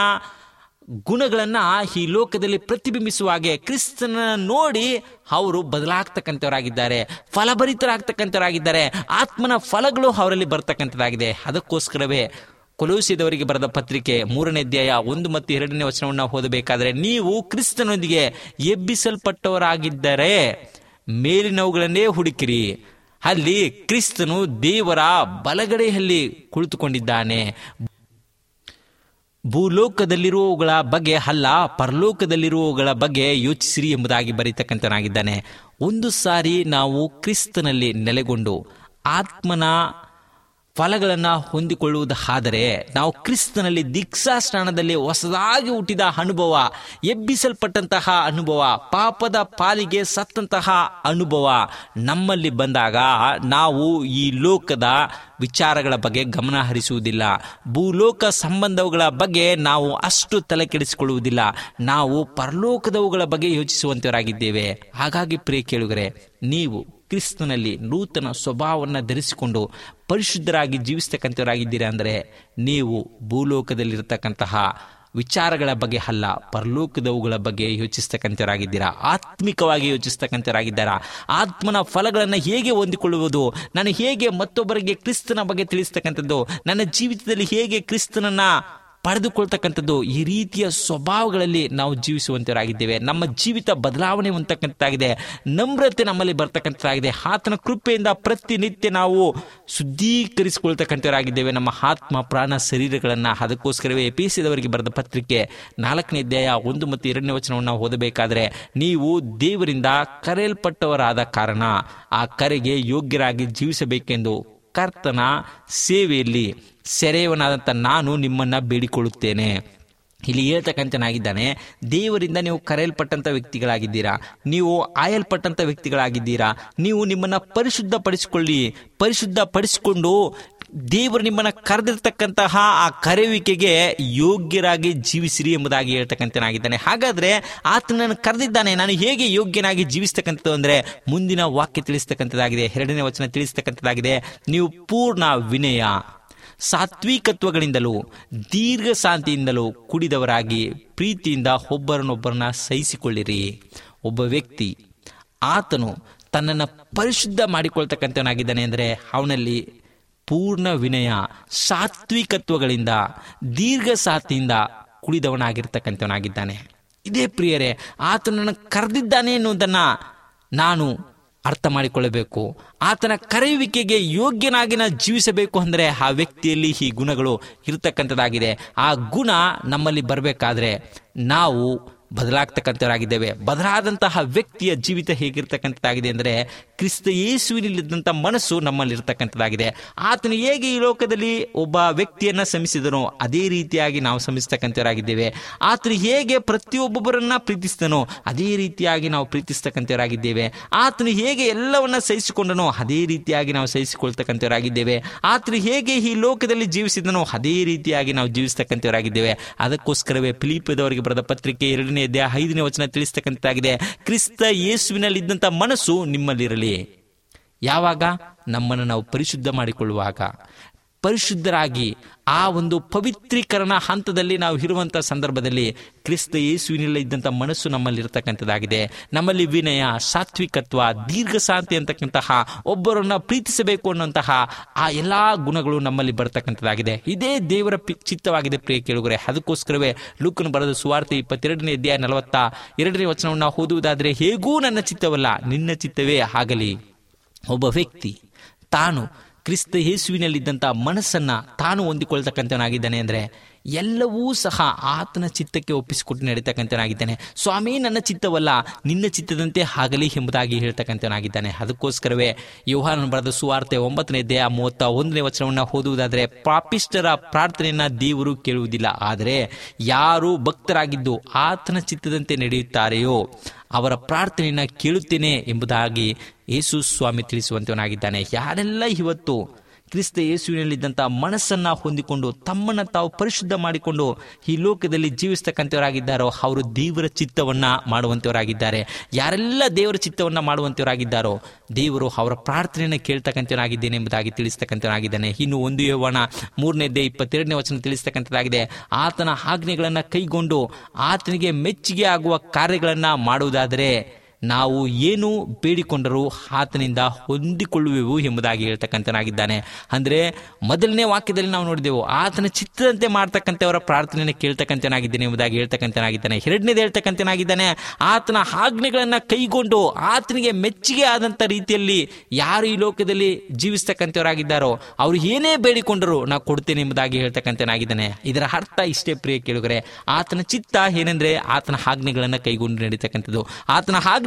ಗುಣಗಳನ್ನ ಈ ಲೋಕದಲ್ಲಿ ಪ್ರತಿಬಿಂಬಿಸುವ ಹಾಗೆ ಕ್ರಿಸ್ತನ ನೋಡಿ ಅವರು ಬದಲಾಗ್ತಕ್ಕಂಥವರಾಗಿದ್ದಾರೆ ಫಲಭರಿತರಾಗ್ತಕ್ಕಂಥವರಾಗಿದ್ದಾರೆ ಆತ್ಮನ ಫಲಗಳು ಅವರಲ್ಲಿ ಬರ್ತಕ್ಕಂಥದ್ದಾಗಿದೆ ಅದಕ್ಕೋಸ್ಕರವೇ ಕೊಲೋಸಿದವರಿಗೆ ಬರೆದ ಪತ್ರಿಕೆ ಮೂರನೇ ಅಧ್ಯಾಯ ಒಂದು ಮತ್ತು ಎರಡನೇ ವಚನವನ್ನು ಓದಬೇಕಾದರೆ ನೀವು ಕ್ರಿಸ್ತನೊಂದಿಗೆ ಎಬ್ಬಿಸಲ್ಪಟ್ಟವರಾಗಿದ್ದರೆ ಮೇಲಿನವುಗಳನ್ನೇ ಹುಡುಕಿರಿ ಅಲ್ಲಿ ಕ್ರಿಸ್ತನು ದೇವರ ಬಲಗಡೆಯಲ್ಲಿ ಕುಳಿತುಕೊಂಡಿದ್ದಾನೆ ಭೂಲೋಕದಲ್ಲಿರುವವುಗಳ ಬಗ್ಗೆ ಅಲ್ಲ ಪರಲೋಕದಲ್ಲಿರುವವುಗಳ ಬಗ್ಗೆ ಯೋಚಿಸಿರಿ ಎಂಬುದಾಗಿ ಬರೀತಕ್ಕಂಥನಾಗಿದ್ದಾನೆ ಒಂದು ಸಾರಿ ನಾವು ಕ್ರಿಸ್ತನಲ್ಲಿ ನೆಲೆಗೊಂಡು ಆತ್ಮನ ಫಲಗಳನ್ನು ಹೊಂದಿಕೊಳ್ಳುವುದಾದರೆ ನಾವು ಕ್ರಿಸ್ತನಲ್ಲಿ ದೀಕ್ಷಾ ಸ್ನಾನದಲ್ಲಿ ಹೊಸದಾಗಿ ಹುಟ್ಟಿದ ಅನುಭವ ಎಬ್ಬಿಸಲ್ಪಟ್ಟಂತಹ ಅನುಭವ ಪಾಪದ ಪಾಲಿಗೆ ಸತ್ತಂತಹ ಅನುಭವ ನಮ್ಮಲ್ಲಿ ಬಂದಾಗ ನಾವು ಈ ಲೋಕದ ವಿಚಾರಗಳ ಬಗ್ಗೆ ಗಮನ ಹರಿಸುವುದಿಲ್ಲ ಭೂಲೋಕ ಸಂಬಂಧಗಳ ಬಗ್ಗೆ ನಾವು ಅಷ್ಟು ತಲೆ ಕೆಡಿಸಿಕೊಳ್ಳುವುದಿಲ್ಲ ನಾವು ಪರಲೋಕದವುಗಳ ಬಗ್ಗೆ ಯೋಚಿಸುವಂತವರಾಗಿದ್ದೇವೆ ಹಾಗಾಗಿ ಪ್ರಿಯ ಕೇಳುಗರೆ ನೀವು ಕ್ರಿಸ್ತನಲ್ಲಿ ನೂತನ ಸ್ವಭಾವವನ್ನು ಧರಿಸಿಕೊಂಡು ಪರಿಶುದ್ಧರಾಗಿ ಜೀವಿಸ್ತಕ್ಕಂಥವರಾಗಿದ್ದೀರಾ ಅಂದರೆ ನೀವು ಭೂಲೋಕದಲ್ಲಿರತಕ್ಕಂತಹ ವಿಚಾರಗಳ ಬಗ್ಗೆ ಅಲ್ಲ ಪರಲೋಕದವುಗಳ ಬಗ್ಗೆ ಯೋಚಿಸ್ತಕ್ಕಂಥವರಾಗಿದ್ದೀರಾ ಆತ್ಮಿಕವಾಗಿ ಯೋಚಿಸ್ತಕ್ಕಂಥವರಾಗಿದ್ದಾರಾ ಆತ್ಮನ ಫಲಗಳನ್ನು ಹೇಗೆ ಹೊಂದಿಕೊಳ್ಳುವುದು ನಾನು ಹೇಗೆ ಮತ್ತೊಬ್ಬರಿಗೆ ಕ್ರಿಸ್ತನ ಬಗ್ಗೆ ತಿಳಿಸ್ತಕ್ಕಂಥದ್ದು ನನ್ನ ಜೀವಿತದಲ್ಲಿ ಹೇಗೆ ಕ್ರಿಸ್ತನನ್ನ ಪಡೆದುಕೊಳ್ತಕ್ಕಂಥದ್ದು ಈ ರೀತಿಯ ಸ್ವಭಾವಗಳಲ್ಲಿ ನಾವು ಜೀವಿಸುವಂತವರಾಗಿದ್ದೇವೆ ನಮ್ಮ ಜೀವಿತ ಬದಲಾವಣೆ ಹೊಂದತಕ್ಕಂಥದ್ದಾಗಿದೆ ನಮ್ರತೆ ನಮ್ಮಲ್ಲಿ ಬರ್ತಕ್ಕಂಥದ್ದಾಗಿದೆ ಆತನ ಕೃಪೆಯಿಂದ ಪ್ರತಿನಿತ್ಯ ನಾವು ಶುದ್ಧೀಕರಿಸಿಕೊಳ್ತಕ್ಕಂಥವರಾಗಿದ್ದೇವೆ ನಮ್ಮ ಆತ್ಮ ಪ್ರಾಣ ಶರೀರಗಳನ್ನು ಅದಕ್ಕೋಸ್ಕರವೇ ಎಪಿಸಿದವರಿಗೆ ಬರೆದ ಪತ್ರಿಕೆ ನಾಲ್ಕನೇ ಅಧ್ಯಾಯ ಒಂದು ಮತ್ತು ಎರಡನೇ ವಚನವನ್ನು ಓದಬೇಕಾದ್ರೆ ನೀವು ದೇವರಿಂದ ಕರೆಯಲ್ಪಟ್ಟವರಾದ ಕಾರಣ ಆ ಕರೆಗೆ ಯೋಗ್ಯರಾಗಿ ಜೀವಿಸಬೇಕೆಂದು ಕರ್ತನ ಸೇವೆಯಲ್ಲಿ ಸೆರೆಯವನಾದಂಥ ನಾನು ನಿಮ್ಮನ್ನ ಬೇಡಿಕೊಳ್ಳುತ್ತೇನೆ ಇಲ್ಲಿ ಹೇಳ್ತಕ್ಕಂಥನಾಗಿದ್ದಾನೆ ದೇವರಿಂದ ನೀವು ಕರೆಯಲ್ಪಟ್ಟಂಥ ವ್ಯಕ್ತಿಗಳಾಗಿದ್ದೀರಾ ನೀವು ಆಯಲ್ಪಟ್ಟಂಥ ವ್ಯಕ್ತಿಗಳಾಗಿದ್ದೀರಾ ನೀವು ನಿಮ್ಮನ್ನ ಪರಿಶುದ್ಧಪಡಿಸಿಕೊಳ್ಳಿ ಪರಿಶುದ್ಧಪಡಿಸಿಕೊಂಡು ದೇವರು ನಿಮ್ಮನ್ನ ಕರೆದಿರ್ತಕ್ಕಂತಹ ಆ ಕರೆಯುವಿಕೆಗೆ ಯೋಗ್ಯರಾಗಿ ಜೀವಿಸಿರಿ ಎಂಬುದಾಗಿ ಹೇಳ್ತಕ್ಕಂಥನಾಗಿದ್ದಾನೆ ಹಾಗಾದ್ರೆ ಆತನನ್ನು ಕರೆದಿದ್ದಾನೆ ನಾನು ಹೇಗೆ ಯೋಗ್ಯನಾಗಿ ಜೀವಿಸ್ತಕ್ಕಂಥದ್ದು ಅಂದ್ರೆ ಮುಂದಿನ ವಾಕ್ಯ ತಿಳಿಸ್ತಕ್ಕಂಥದ್ದಾಗಿದೆ ಎರಡನೇ ವಚನ ತಿಳಿಸ್ತಕ್ಕಂಥದ್ದಾಗಿದೆ ನೀವು ಪೂರ್ಣ ವಿನಯ ಸಾತ್ವಿಕತ್ವಗಳಿಂದಲೂ ದೀರ್ಘ ಶಾಂತಿಯಿಂದಲೂ ಕುಡಿದವರಾಗಿ ಪ್ರೀತಿಯಿಂದ ಒಬ್ಬರನ್ನೊಬ್ಬರನ್ನ ಸಹಿಸಿಕೊಳ್ಳಿರಿ ಒಬ್ಬ ವ್ಯಕ್ತಿ ಆತನು ತನ್ನನ್ನು ಪರಿಶುದ್ಧ ಮಾಡಿಕೊಳ್ತಕ್ಕಂಥವನಾಗಿದ್ದಾನೆ ಅಂದರೆ ಅವನಲ್ಲಿ ಪೂರ್ಣ ವಿನಯ ಸಾತ್ವಿಕತ್ವಗಳಿಂದ ದೀರ್ಘ ಸಾತಿಯಿಂದ ಕುಡಿದವನಾಗಿರ್ತಕ್ಕಂಥವನಾಗಿದ್ದಾನೆ ಇದೇ ಪ್ರಿಯರೇ ಆತನನ್ನು ಕರೆದಿದ್ದಾನೆ ಎನ್ನುವುದನ್ನು ನಾನು ಅರ್ಥ ಮಾಡಿಕೊಳ್ಳಬೇಕು ಆತನ ಕರೆಯುವಿಕೆಗೆ ಯೋಗ್ಯನಾಗಿ ನಾವು ಜೀವಿಸಬೇಕು ಅಂದರೆ ಆ ವ್ಯಕ್ತಿಯಲ್ಲಿ ಈ ಗುಣಗಳು ಇರತಕ್ಕಂಥದ್ದಾಗಿದೆ ಆ ಗುಣ ನಮ್ಮಲ್ಲಿ ಬರಬೇಕಾದ್ರೆ ನಾವು ಬದಲಾಗ್ತಕ್ಕಂಥವರಾಗಿದ್ದೇವೆ ಬದಲಾದಂತಹ ವ್ಯಕ್ತಿಯ ಜೀವಿತ ಹೇಗಿರ್ತಕ್ಕಂಥದ್ದಾಗಿದೆ ಅಂದರೆ ಕ್ರಿಸ್ತ ಯೇಸುವಿನಲ್ಲಿದ್ದಂಥ ಮನಸ್ಸು ನಮ್ಮಲ್ಲಿರ್ತಕ್ಕಂಥದ್ದಾಗಿದೆ ಆತನು ಹೇಗೆ ಈ ಲೋಕದಲ್ಲಿ ಒಬ್ಬ ವ್ಯಕ್ತಿಯನ್ನ ಶ್ರಮಿಸಿದನೋ ಅದೇ ರೀತಿಯಾಗಿ ನಾವು ಶ್ರಮಿಸ್ತಕ್ಕಂಥವರಾಗಿದ್ದೇವೆ ಆತನು ಹೇಗೆ ಪ್ರತಿಯೊಬ್ಬೊಬ್ಬರನ್ನ ಪ್ರೀತಿಸಿದನೋ ಅದೇ ರೀತಿಯಾಗಿ ನಾವು ಪ್ರೀತಿಸ್ತಕ್ಕಂಥವರಾಗಿದ್ದೇವೆ ಆತನು ಹೇಗೆ ಎಲ್ಲವನ್ನ ಸಹಿಸಿಕೊಂಡನೋ ಅದೇ ರೀತಿಯಾಗಿ ನಾವು ಸಹಿಸಿಕೊಳ್ತಕ್ಕಂಥವರಾಗಿದ್ದೇವೆ ಆತನು ಹೇಗೆ ಈ ಲೋಕದಲ್ಲಿ ಜೀವಿಸಿದನೋ ಅದೇ ರೀತಿಯಾಗಿ ನಾವು ಜೀವಿಸ್ತಕ್ಕಂಥವರಾಗಿದ್ದೇವೆ ಅದಕ್ಕೋಸ್ಕರವೇ ಫಿಲಿಪದವರಿಗೆ ಬರೆದ ಪತ್ರಿಕೆ ಎರಡನೇ ಅಧ್ಯಾಯ ಐದನೇ ವಚನ ತಿಳಿಸ್ತಕ್ಕಂಥದ್ದಾಗಿದೆ ಕ್ರಿಸ್ತ ಯೇಸುವಿನಲ್ಲಿದ್ದಂಥ ಮನಸ್ಸು ನಿಮ್ಮಲ್ಲಿರಲಿ ಯಾವಾಗ ನಮ್ಮನ್ನು ನಾವು ಪರಿಶುದ್ಧ ಮಾಡಿಕೊಳ್ಳುವಾಗ ಪರಿಶುದ್ಧರಾಗಿ ಆ ಒಂದು ಪವಿತ್ರೀಕರಣ ಹಂತದಲ್ಲಿ ನಾವು ಇರುವಂಥ ಸಂದರ್ಭದಲ್ಲಿ ಕ್ರಿಸ್ತ ಯೇಸುವಿನಲ್ಲಿ ಇದ್ದಂಥ ಮನಸ್ಸು ನಮ್ಮಲ್ಲಿ ಇರತಕ್ಕಂಥದ್ದಾಗಿದೆ ನಮ್ಮಲ್ಲಿ ವಿನಯ ಸಾತ್ವಿಕತ್ವ ದೀರ್ಘ ಶಾಂತಿ ಅಂತಕ್ಕಂತಹ ಒಬ್ಬರನ್ನ ಪ್ರೀತಿಸಬೇಕು ಅನ್ನುವಂತಹ ಆ ಎಲ್ಲ ಗುಣಗಳು ನಮ್ಮಲ್ಲಿ ಬರತಕ್ಕಂಥದ್ದಾಗಿದೆ ಇದೇ ದೇವರ ಪಿ- ಚಿತ್ತವಾಗಿದೆ ಪ್ರಿಯ ಕೇಳುಗರೆ ಅದಕ್ಕೋಸ್ಕರವೇ ಲೂಕನು ಬರೆದ ಸುವಾರ್ತೆ ಇಪ್ಪತ್ತೆರಡನೇ ಅಧ್ಯಾಯ ನಲವತ್ತ ಎರಡನೇ ವಚನವನ್ನು ಓದುವುದಾದರೆ ಹೇಗೂ ನನ್ನ ಚಿತ್ತವಲ್ಲ ನಿನ್ನ ಚಿತ್ತವೇ ಆಗಲಿ ಒಬ್ಬ ವ್ಯಕ್ತಿ ತಾನು ಕ್ರಿಸ್ತ ಯೇಸುವಿನಲ್ಲಿದ್ದಂಥ ಮನಸ್ಸನ್ನ ತಾನು ಹೊಂದಿಕೊಳ್ತಕ್ಕಂಥವನಾಗಿದ್ದಾನೆ ಅಂದರೆ ಎಲ್ಲವೂ ಸಹ ಆತನ ಚಿತ್ತಕ್ಕೆ ಒಪ್ಪಿಸಿಕೊಟ್ಟು ನಡೀತಕ್ಕಂಥವನಾಗಿದ್ದಾನೆ ಸ್ವಾಮಿ ನನ್ನ ಚಿತ್ತವಲ್ಲ ನಿನ್ನ ಚಿತ್ತದಂತೆ ಆಗಲಿ ಎಂಬುದಾಗಿ ಹೇಳ್ತಕ್ಕಂಥವನಾಗಿದ್ದಾನೆ ಅದಕ್ಕೋಸ್ಕರವೇ ಯೋಹಾನನ ಬರೆದ ಸುವಾರ್ತೆ ಒಂಬತ್ತನೇ ದೇಹ ಮೂವತ್ತ ಒಂದನೇ ವಚನವನ್ನು ಓದುವುದಾದರೆ ಪಾಪಿಷ್ಟರ ಪ್ರಾರ್ಥನೆಯನ್ನ ದೇವರು ಕೇಳುವುದಿಲ್ಲ ಆದರೆ ಯಾರು ಭಕ್ತರಾಗಿದ್ದು ಆತನ ಚಿತ್ತದಂತೆ ನಡೆಯುತ್ತಾರೆಯೋ ಅವರ ಪ್ರಾರ್ಥನೆಯನ್ನ ಕೇಳುತ್ತೇನೆ ಎಂಬುದಾಗಿ ಯೇಸು ಸ್ವಾಮಿ ತಿಳಿಸುವಂತವನಾಗಿದ್ದಾನೆ ಯಾರೆಲ್ಲ ಇವತ್ತು ಕ್ರಿಸ್ತ ಯೇಸುವಿನಲ್ಲಿದ್ದಂಥ ಮನಸ್ಸನ್ನ ಹೊಂದಿಕೊಂಡು ತಮ್ಮನ್ನು ತಾವು ಪರಿಶುದ್ಧ ಮಾಡಿಕೊಂಡು ಈ ಲೋಕದಲ್ಲಿ ಜೀವಿಸ್ತಕ್ಕಂಥವರಾಗಿದ್ದಾರೋ ಅವರು ದೇವರ ಚಿತ್ತವನ್ನ ಮಾಡುವಂಥವರಾಗಿದ್ದಾರೆ ಯಾರೆಲ್ಲ ದೇವರ ಚಿತ್ತವನ್ನ ಮಾಡುವಂಥವರಾಗಿದ್ದಾರೋ ದೇವರು ಅವರ ಪ್ರಾರ್ಥನೆಯನ್ನು ಕೇಳ್ತಕ್ಕಂಥವನಾಗಿದ್ದೇನೆ ಎಂಬುದಾಗಿ ತಿಳಿಸ್ತಕ್ಕಂಥವನಾಗಿದ್ದಾನೆ ಇನ್ನು ಒಂದು ಯೌವನ ಮೂರನೇದೇ ಇಪ್ಪತ್ತೆರಡನೇ ವಚನ ತಿಳಿಸ್ತಕ್ಕಂಥದ್ದಾಗಿದೆ ಆತನ ಆಜ್ಞೆಗಳನ್ನು ಕೈಗೊಂಡು ಆತನಿಗೆ ಮೆಚ್ಚುಗೆ ಆಗುವ ಕಾರ್ಯಗಳನ್ನು ಮಾಡುವುದಾದರೆ ನಾವು ಏನು ಬೇಡಿಕೊಂಡರೂ ಆತನಿಂದ ಹೊಂದಿಕೊಳ್ಳುವೆವು ಎಂಬುದಾಗಿ ಹೇಳ್ತಕ್ಕಂಥನಾಗಿದ್ದಾನೆ ಅಂದರೆ ಮೊದಲನೇ ವಾಕ್ಯದಲ್ಲಿ ನಾವು ನೋಡಿದೆವು ಆತನ ಚಿತ್ರದಂತೆ ಮಾಡ್ತಕ್ಕಂಥವರ ಪ್ರಾರ್ಥನೆಯನ್ನು ಕೇಳ್ತಕ್ಕಂಥನಾಗಿದ್ದೇನೆ ಎಂಬುದಾಗಿ ಹೇಳ್ತಕ್ಕಂಥನಾಗಿದ್ದಾನೆ ಎರಡನೇದು ಹೇಳ್ತಕ್ಕಂಥನಾಗಿದ್ದಾನೆ ಆತನ ಆಜ್ಞೆಗಳನ್ನು ಕೈಗೊಂಡು ಆತನಿಗೆ ಮೆಚ್ಚುಗೆ ಆದಂಥ ರೀತಿಯಲ್ಲಿ ಯಾರು ಈ ಲೋಕದಲ್ಲಿ ಜೀವಿಸ್ತಕ್ಕಂಥವರಾಗಿದ್ದಾರೋ ಅವರು ಏನೇ ಬೇಡಿಕೊಂಡರೂ ನಾವು ಕೊಡ್ತೇನೆ ಎಂಬುದಾಗಿ ಹೇಳ್ತಕ್ಕಂಥನಾಗಿದ್ದಾನೆ ಇದರ ಅರ್ಥ ಇಷ್ಟೇ ಪ್ರಿಯ ಕೇಳುಗರೆ ಆತನ ಚಿತ್ತ ಏನೆಂದ್ರೆ ಆತನ ಆಜ್ಞೆಗಳನ್ನು ಕೈಗೊಂಡು ನಡೀತಕ್ಕಂಥದ್ದು ಆತನ ಆಜ್ಞೆ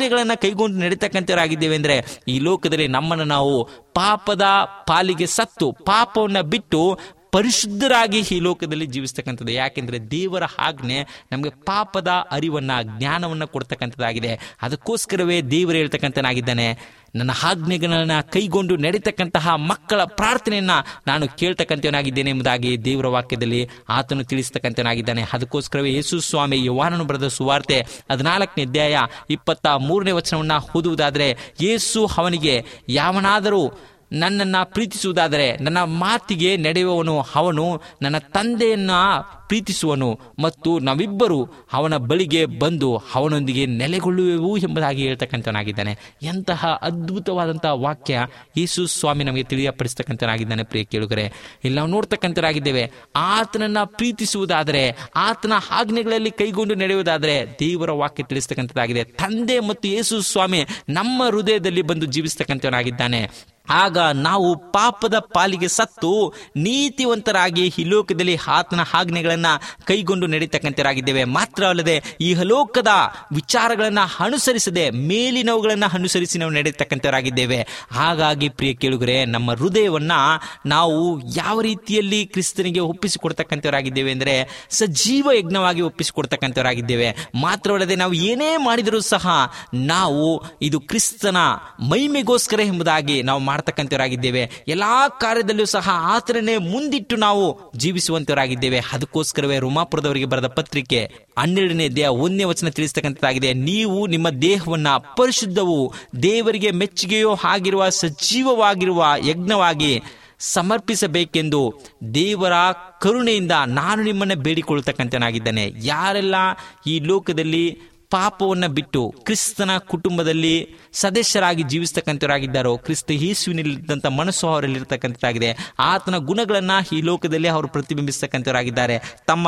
ಆಜ್ಞೆಗಳನ್ನು ಕೈಗೊಂಡು ನಡೀತಕ್ಕಂಥವರಾಗಿದ್ದೇವೆ ಅಂದರೆ ಈ ಲೋಕದಲ್ಲಿ ನಮ್ಮನ್ನು ನಾವು ಪಾಪದ ಪಾಲಿಗೆ ಸತ್ತು ಪಾಪವನ್ನು ಬಿಟ್ಟು ಪರಿಶುದ್ಧರಾಗಿ ಈ ಲೋಕದಲ್ಲಿ ಜೀವಿಸ್ತಕ್ಕಂಥದ್ದು ಯಾಕೆಂದ್ರೆ ದೇವರ ಆಜ್ಞೆ ನಮಗೆ ಪಾಪದ ಅರಿವನ್ನ ಜ್ಞಾನವನ್ನ ಕೊಡ್ತಕ್ಕಂಥದ್ದಾಗಿದೆ ಅದಕ್ಕೋಸ್ಕರವೇ ದೇವರು ಹೇಳ್ತಕ್ಕಂಥನಾಗಿದ್ದಾನೆ ನನ್ನ ಆಜ್ಞೆಗಳನ್ನ ಕೈಗೊಂಡು ನಡೀತಕ್ಕಂತಹ ಮಕ್ಕಳ ಪ್ರಾರ್ಥನೆಯನ್ನ ನಾನು ಕೇಳ್ತಕ್ಕಂಥವನಾಗಿದ್ದೇನೆ ಎಂಬುದಾಗಿ ದೇವರ ವಾಕ್ಯದಲ್ಲಿ ಆತನು ತಿಳಿಸ್ತಕ್ಕಂಥವನಾಗಿದ್ದಾನೆ ಅದಕ್ಕೋಸ್ಕರವೇ ಯೇಸು ಸ್ವಾಮಿ ಯುವಾನನು ಬರೆದ ಸುವಾರ್ತೆ ಹದಿನಾಲ್ಕನೇ ಅಧ್ಯಾಯ ಇಪ್ಪತ್ತ ಮೂರನೇ ವಚನವನ್ನ ಓದುವುದಾದರೆ ಯೇಸು ಅವನಿಗೆ ಯಾವನಾದರೂ ನನ್ನನ್ನು ಪ್ರೀತಿಸುವುದಾದರೆ ನನ್ನ ಮಾತಿಗೆ ನಡೆಯುವವನು ಅವನು ನನ್ನ ತಂದೆಯನ್ನ ಪ್ರೀತಿಸುವನು ಮತ್ತು ನಾವಿಬ್ಬರು ಅವನ ಬಳಿಗೆ ಬಂದು ಅವನೊಂದಿಗೆ ನೆಲೆಗೊಳ್ಳುವೆವು ಎಂಬುದಾಗಿ ಹೇಳ್ತಕ್ಕಂಥವನಾಗಿದ್ದಾನೆ ಎಂತಹ ಅದ್ಭುತವಾದಂತಹ ವಾಕ್ಯ ಯೇಸು ಸ್ವಾಮಿ ನಮಗೆ ತಿಳಿಯಪಡಿಸ್ತಕ್ಕಂಥನಾಗಿದ್ದಾನೆ ಪ್ರಿಯ ಕೇಳುಗರೆ ಇಲ್ಲಿ ನಾವು ನೋಡ್ತಕ್ಕಂಥರಾಗಿದ್ದೇವೆ ಆತನನ್ನ ಪ್ರೀತಿಸುವುದಾದರೆ ಆತನ ಆಜ್ಞೆಗಳಲ್ಲಿ ಕೈಗೊಂಡು ನಡೆಯುವುದಾದರೆ ದೇವರ ವಾಕ್ಯ ತಿಳಿಸ್ತಕ್ಕಂಥದ್ದಾಗಿದೆ ತಂದೆ ಮತ್ತು ಯೇಸು ಸ್ವಾಮಿ ನಮ್ಮ ಹೃದಯದಲ್ಲಿ ಬಂದು ಜೀವಿಸ್ತಕ್ಕಂಥವನಾಗಿದ್ದಾನೆ ಆಗ ನಾವು ಪಾಪದ ಪಾಲಿಗೆ ಸತ್ತು ನೀತಿವಂತರಾಗಿ ಈ ಲೋಕದಲ್ಲಿ ಆತನ ಆಜ್ಞೆಗಳನ್ನ ಕೈಗೊಂಡು ನಡೀತಕ್ಕಂಥರಾಗಿದ್ದೇವೆ ಮಾತ್ರ ಅಲ್ಲದೆ ಈ ಲೋಕದ ವಿಚಾರಗಳನ್ನ ಅನುಸರಿಸದೆ ಮೇಲಿನವುಗಳನ್ನ ಅನುಸರಿಸಿ ನಾವು ನಡೀತಕ್ಕಂಥವರಾಗಿದ್ದೇವೆ ಹಾಗಾಗಿ ಪ್ರಿಯ ಕೇಳುಗರೆ ನಮ್ಮ ಹೃದಯವನ್ನ ನಾವು ಯಾವ ರೀತಿಯಲ್ಲಿ ಕ್ರಿಸ್ತನಿಗೆ ಒಪ್ಪಿಸಿಕೊಡ್ತಕ್ಕಂಥವರಾಗಿದ್ದೇವೆ ಅಂದರೆ ಸಜೀವ ಯಜ್ಞವಾಗಿ ಒಪ್ಪಿಸಿಕೊಡ್ತಕ್ಕಂಥವರಾಗಿದ್ದೇವೆ ಮಾತ್ರವಲ್ಲದೆ ನಾವು ಏನೇ ಮಾಡಿದರೂ ಸಹ ನಾವು ಇದು ಕ್ರಿಸ್ತನ ಮಹಿಮೆಗೋಸ್ಕರ ಎಂಬುದಾಗಿ ನಾವು ಮಾಡ್ತಕ್ಕಂಥವರಾಗಿದ್ದೇವೆ ಎಲ್ಲಾ ಕಾರ್ಯದಲ್ಲೂ ಸಹ ಆತರನ್ನೇ ಮುಂದಿಟ್ಟು ನಾವು ಜೀವಿಸುವಂತವರಾಗಿದ್ದೇವೆ ಅದಕ್ಕೋಸ್ಕರವೇ ರೋಮಾಪುರದವರಿಗೆ ಬರೆದ ಪತ್ರಿಕೆ ಹನ್ನೆರಡನೇ ದೇಹ ಒಂದನೇ ವಚನ ತಿಳಿಸ್ತಕ್ಕಂಥದ್ದಾಗಿದೆ ನೀವು ನಿಮ್ಮ ದೇಹವನ್ನ ಪರಿಶುದ್ಧವು ದೇವರಿಗೆ ಮೆಚ್ಚುಗೆಯೋ ಆಗಿರುವ ಸಜೀವವಾಗಿರುವ ಯಜ್ಞವಾಗಿ ಸಮರ್ಪಿಸಬೇಕೆಂದು ದೇವರ ಕರುಣೆಯಿಂದ ನಾನು ನಿಮ್ಮನ್ನು ಬೇಡಿಕೊಳ್ಳತಕ್ಕಂಥನಾಗಿದ್ದಾನೆ ಯಾರೆಲ್ಲ ಈ ಲೋಕದಲ್ಲಿ ಪಾಪವನ್ನು ಬಿಟ್ಟು ಕ್ರಿಸ್ತನ ಕುಟುಂಬದಲ್ಲಿ ಸದಸ್ಯರಾಗಿ ಜೀವಿಸ್ತಕ್ಕಂಥವರಾಗಿದ್ದಾರೋ ಕ್ರಿಸ್ತ ಯೇಸುವಿನಲ್ಲಿದ್ದಂಥ ಮನಸ್ಸು ಅವರಲ್ಲಿರ್ತಕ್ಕಂಥದ್ದಾಗಿದೆ ಆತನ ಗುಣಗಳನ್ನು ಈ ಲೋಕದಲ್ಲಿ ಅವರು ಪ್ರತಿಬಿಂಬಿಸ್ತಕ್ಕಂಥವರಾಗಿದ್ದಾರೆ ತಮ್ಮ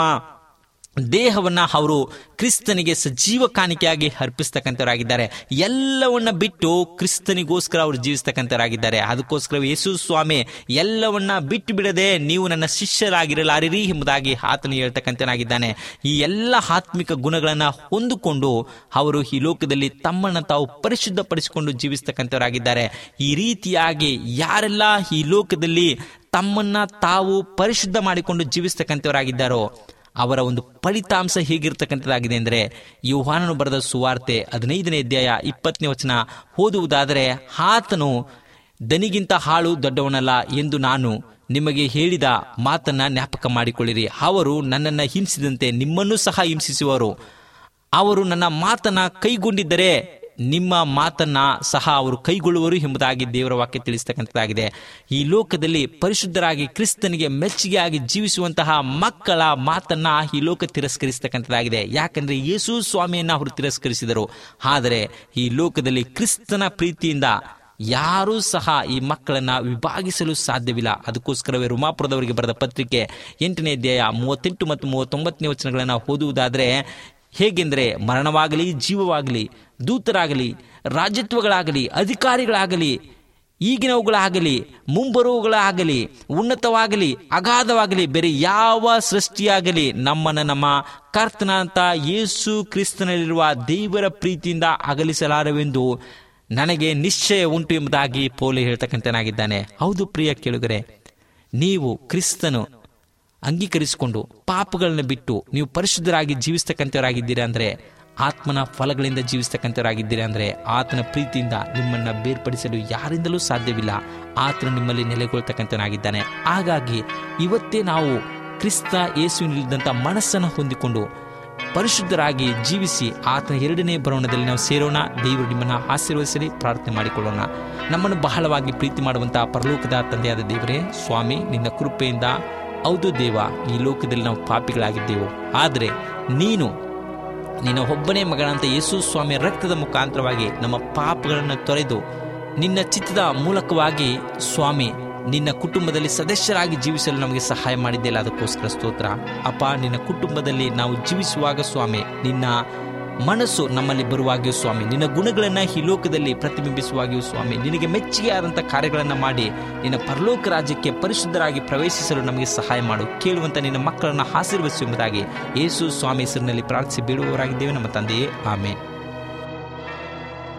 ದೇಹವನ್ನ ಅವರು ಕ್ರಿಸ್ತನಿಗೆ ಸಜೀವ ಕಾಣಿಕೆಯಾಗಿ ಅರ್ಪಿಸ್ತಕ್ಕಂಥವರಾಗಿದ್ದಾರೆ ಎಲ್ಲವನ್ನ ಬಿಟ್ಟು ಕ್ರಿಸ್ತನಿಗೋಸ್ಕರ ಅವರು ಜೀವಿಸ್ತಕ್ಕಂಥವರಾಗಿದ್ದಾರೆ ಅದಕ್ಕೋಸ್ಕರ ಯೇಸು ಸ್ವಾಮಿ ಎಲ್ಲವನ್ನ ಬಿಟ್ಟು ಬಿಡದೆ ನೀವು ನನ್ನ ಶಿಷ್ಯರಾಗಿರಲಾರಿರಿ ಎಂಬುದಾಗಿ ಆತನು ಹೇಳ್ತಕ್ಕಂಥನಾಗಿದ್ದಾನೆ ಈ ಎಲ್ಲ ಆತ್ಮಿಕ ಗುಣಗಳನ್ನ ಹೊಂದಿಕೊಂಡು ಅವರು ಈ ಲೋಕದಲ್ಲಿ ತಮ್ಮನ್ನು ತಾವು ಪರಿಶುದ್ಧಪಡಿಸಿಕೊಂಡು ಜೀವಿಸ್ತಕ್ಕಂಥವರಾಗಿದ್ದಾರೆ ಈ ರೀತಿಯಾಗಿ ಯಾರೆಲ್ಲ ಈ ಲೋಕದಲ್ಲಿ ತಮ್ಮನ್ನ ತಾವು ಪರಿಶುದ್ಧ ಮಾಡಿಕೊಂಡು ಜೀವಿಸ್ತಕ್ಕಂಥವರಾಗಿದ್ದಾರೋ ಅವರ ಒಂದು ಫಲಿತಾಂಶ ಹೇಗಿರ್ತಕ್ಕಂಥದ್ದಾಗಿದೆ ಅಂದರೆ ಯೋಹಾನನು ಬರೆದ ಸುವಾರ್ತೆ ಹದಿನೈದನೇ ಅಧ್ಯಾಯ ಇಪ್ಪತ್ತನೇ ವಚನ ಓದುವುದಾದರೆ ಆತನು ದನಿಗಿಂತ ಹಾಳು ದೊಡ್ಡವನಲ್ಲ ಎಂದು ನಾನು ನಿಮಗೆ ಹೇಳಿದ ಮಾತನ್ನ ಜ್ಞಾಪಕ ಮಾಡಿಕೊಳ್ಳಿರಿ ಅವರು ನನ್ನನ್ನು ಹಿಂಸಿದಂತೆ ನಿಮ್ಮನ್ನೂ ಸಹ ಹಿಂಸಿಸುವರು ಅವರು ನನ್ನ ಮಾತನ್ನ ಕೈಗೊಂಡಿದ್ದರೆ ನಿಮ್ಮ ಮಾತನ್ನ ಸಹ ಅವರು ಕೈಗೊಳ್ಳುವರು ಎಂಬುದಾಗಿ ದೇವರ ವಾಕ್ಯ ತಿಳಿಸ್ತಕ್ಕಂಥದ್ದಾಗಿದೆ ಈ ಲೋಕದಲ್ಲಿ ಪರಿಶುದ್ಧರಾಗಿ ಕ್ರಿಸ್ತನಿಗೆ ಮೆಚ್ಚುಗೆಯಾಗಿ ಜೀವಿಸುವಂತಹ ಮಕ್ಕಳ ಮಾತನ್ನ ಈ ಲೋಕ ತಿರಸ್ಕರಿಸ್ತಕ್ಕಂಥದ್ದಾಗಿದೆ ಯಾಕಂದ್ರೆ ಯೇಸು ಸ್ವಾಮಿಯನ್ನ ಅವರು ತಿರಸ್ಕರಿಸಿದರು ಆದರೆ ಈ ಲೋಕದಲ್ಲಿ ಕ್ರಿಸ್ತನ ಪ್ರೀತಿಯಿಂದ ಯಾರೂ ಸಹ ಈ ಮಕ್ಕಳನ್ನ ವಿಭಾಗಿಸಲು ಸಾಧ್ಯವಿಲ್ಲ ಅದಕ್ಕೋಸ್ಕರವೇ ರುಮಾಪುರದವರಿಗೆ ಬರೆದ ಪತ್ರಿಕೆ ಎಂಟನೇ ಅಧ್ಯಾಯ ಮೂವತ್ತೆಂಟು ಮತ್ತು ಮೂವತ್ತೊಂಬತ್ತನೇ ವಚನಗಳನ್ನು ಓದುವುದಾದರೆ ಹೇಗೆಂದರೆ ಮರಣವಾಗಲಿ ಜೀವವಾಗಲಿ ದೂತರಾಗಲಿ ರಾಜ್ಯತ್ವಗಳಾಗಲಿ ಅಧಿಕಾರಿಗಳಾಗಲಿ ಈಗಿನವುಗಳಾಗಲಿ ಮುಂಬರುವುಗಳಾಗಲಿ ಉನ್ನತವಾಗಲಿ ಅಗಾಧವಾಗಲಿ ಬೇರೆ ಯಾವ ಸೃಷ್ಟಿಯಾಗಲಿ ನಮ್ಮನ್ನು ನಮ್ಮ ಕರ್ತನಂತ ಯೇಸು ಕ್ರಿಸ್ತನಲ್ಲಿರುವ ದೇವರ ಪ್ರೀತಿಯಿಂದ ಅಗಲಿಸಲಾರವೆಂದು ನನಗೆ ನಿಶ್ಚಯ ಉಂಟು ಎಂಬುದಾಗಿ ಪೋಲೆ ಹೇಳ್ತಕ್ಕಂಥನಾಗಿದ್ದಾನೆ ಹೌದು ಪ್ರಿಯ ಕೇಳುಗರೆ ನೀವು ಕ್ರಿಸ್ತನು ಅಂಗೀಕರಿಸಿಕೊಂಡು ಪಾಪಗಳನ್ನ ಬಿಟ್ಟು ನೀವು ಪರಿಶುದ್ಧರಾಗಿ ಜೀವಿಸ್ತಕ್ಕಂಥವರಾಗಿದ್ದೀರಾ ಅಂದರೆ ಆತ್ಮನ ಫಲಗಳಿಂದ ಜೀವಿಸ್ತಕ್ಕಂಥವರಾಗಿದ್ದೀರಾ ಅಂದರೆ ಆತನ ಪ್ರೀತಿಯಿಂದ ನಿಮ್ಮನ್ನು ಬೇರ್ಪಡಿಸಲು ಯಾರಿಂದಲೂ ಸಾಧ್ಯವಿಲ್ಲ ಆತನು ನಿಮ್ಮಲ್ಲಿ ನೆಲೆಗೊಳ್ತಕ್ಕಂಥನಾಗಿದ್ದಾನೆ ಹಾಗಾಗಿ ಇವತ್ತೇ ನಾವು ಕ್ರಿಸ್ತ ಯೇಸುವಿನಲ್ಲಿದ್ದಂಥ ಮನಸ್ಸನ್ನು ಹೊಂದಿಕೊಂಡು ಪರಿಶುದ್ಧರಾಗಿ ಜೀವಿಸಿ ಆತನ ಎರಡನೇ ಭ್ರಮಣದಲ್ಲಿ ನಾವು ಸೇರೋಣ ದೇವರು ನಿಮ್ಮನ್ನು ಆಶೀರ್ವದಿಸಲಿ ಪ್ರಾರ್ಥನೆ ಮಾಡಿಕೊಳ್ಳೋಣ ನಮ್ಮನ್ನು ಬಹಳವಾಗಿ ಪ್ರೀತಿ ಮಾಡುವಂತಹ ಪರಲೋಕದ ತಂದೆಯಾದ ದೇವರೇ ಸ್ವಾಮಿ ನಿನ್ನ ಕೃಪೆಯಿಂದ ಹೌದು ದೇವ ಈ ಲೋಕದಲ್ಲಿ ನಾವು ಪಾಪಿಗಳಾಗಿದ್ದೆವು ಆದರೆ ನೀನು ನಿನ್ನ ಒಬ್ಬನೇ ಮಗನಂತ ಯೇಸು ಸ್ವಾಮಿಯ ರಕ್ತದ ಮುಖಾಂತರವಾಗಿ ನಮ್ಮ ಪಾಪಗಳನ್ನು ತೊರೆದು ನಿನ್ನ ಚಿತ್ತದ ಮೂಲಕವಾಗಿ ಸ್ವಾಮಿ ನಿನ್ನ ಕುಟುಂಬದಲ್ಲಿ ಸದಸ್ಯರಾಗಿ ಜೀವಿಸಲು ನಮಗೆ ಸಹಾಯ ಮಾಡಿದ್ದೆಲ್ಲ ಅದಕ್ಕೋಸ್ಕರ ಸ್ತೋತ್ರ ಅಪ್ಪ ನಿನ್ನ ಕುಟುಂಬದಲ್ಲಿ ನಾವು ಜೀವಿಸುವಾಗ ಸ್ವಾಮಿ ನಿನ್ನ ಮನಸ್ಸು ನಮ್ಮಲ್ಲಿ ಬರುವಾಗಿಯೂ ಸ್ವಾಮಿ ನಿನ್ನ ಗುಣಗಳನ್ನು ಈ ಲೋಕದಲ್ಲಿ ಪ್ರತಿಬಿಂಬಿಸುವಾಗಿಯೂ ಸ್ವಾಮಿ ನಿನಗೆ ಮೆಚ್ಚುಗೆ ಆದಂಥ ಕಾರ್ಯಗಳನ್ನು ಮಾಡಿ ನಿನ್ನ ಪರಲೋಕ ರಾಜ್ಯಕ್ಕೆ ಪರಿಶುದ್ಧರಾಗಿ ಪ್ರವೇಶಿಸಲು ನಮಗೆ ಸಹಾಯ ಮಾಡು ಕೇಳುವಂಥ ನಿನ್ನ ಮಕ್ಕಳನ್ನು ಆಶೀರ್ವದಿಸು ಎಂಬುದಾಗಿ ಯೇಸು ಸ್ವಾಮಿ ಹೆಸರಿನಲ್ಲಿ ಪ್ರಾರ್ಥಿಸಿ ಬೀಳುವವರಾಗಿದ್ದೇವೆ ನಮ್ಮ ತಂದೆಯೇ ಆಮೆ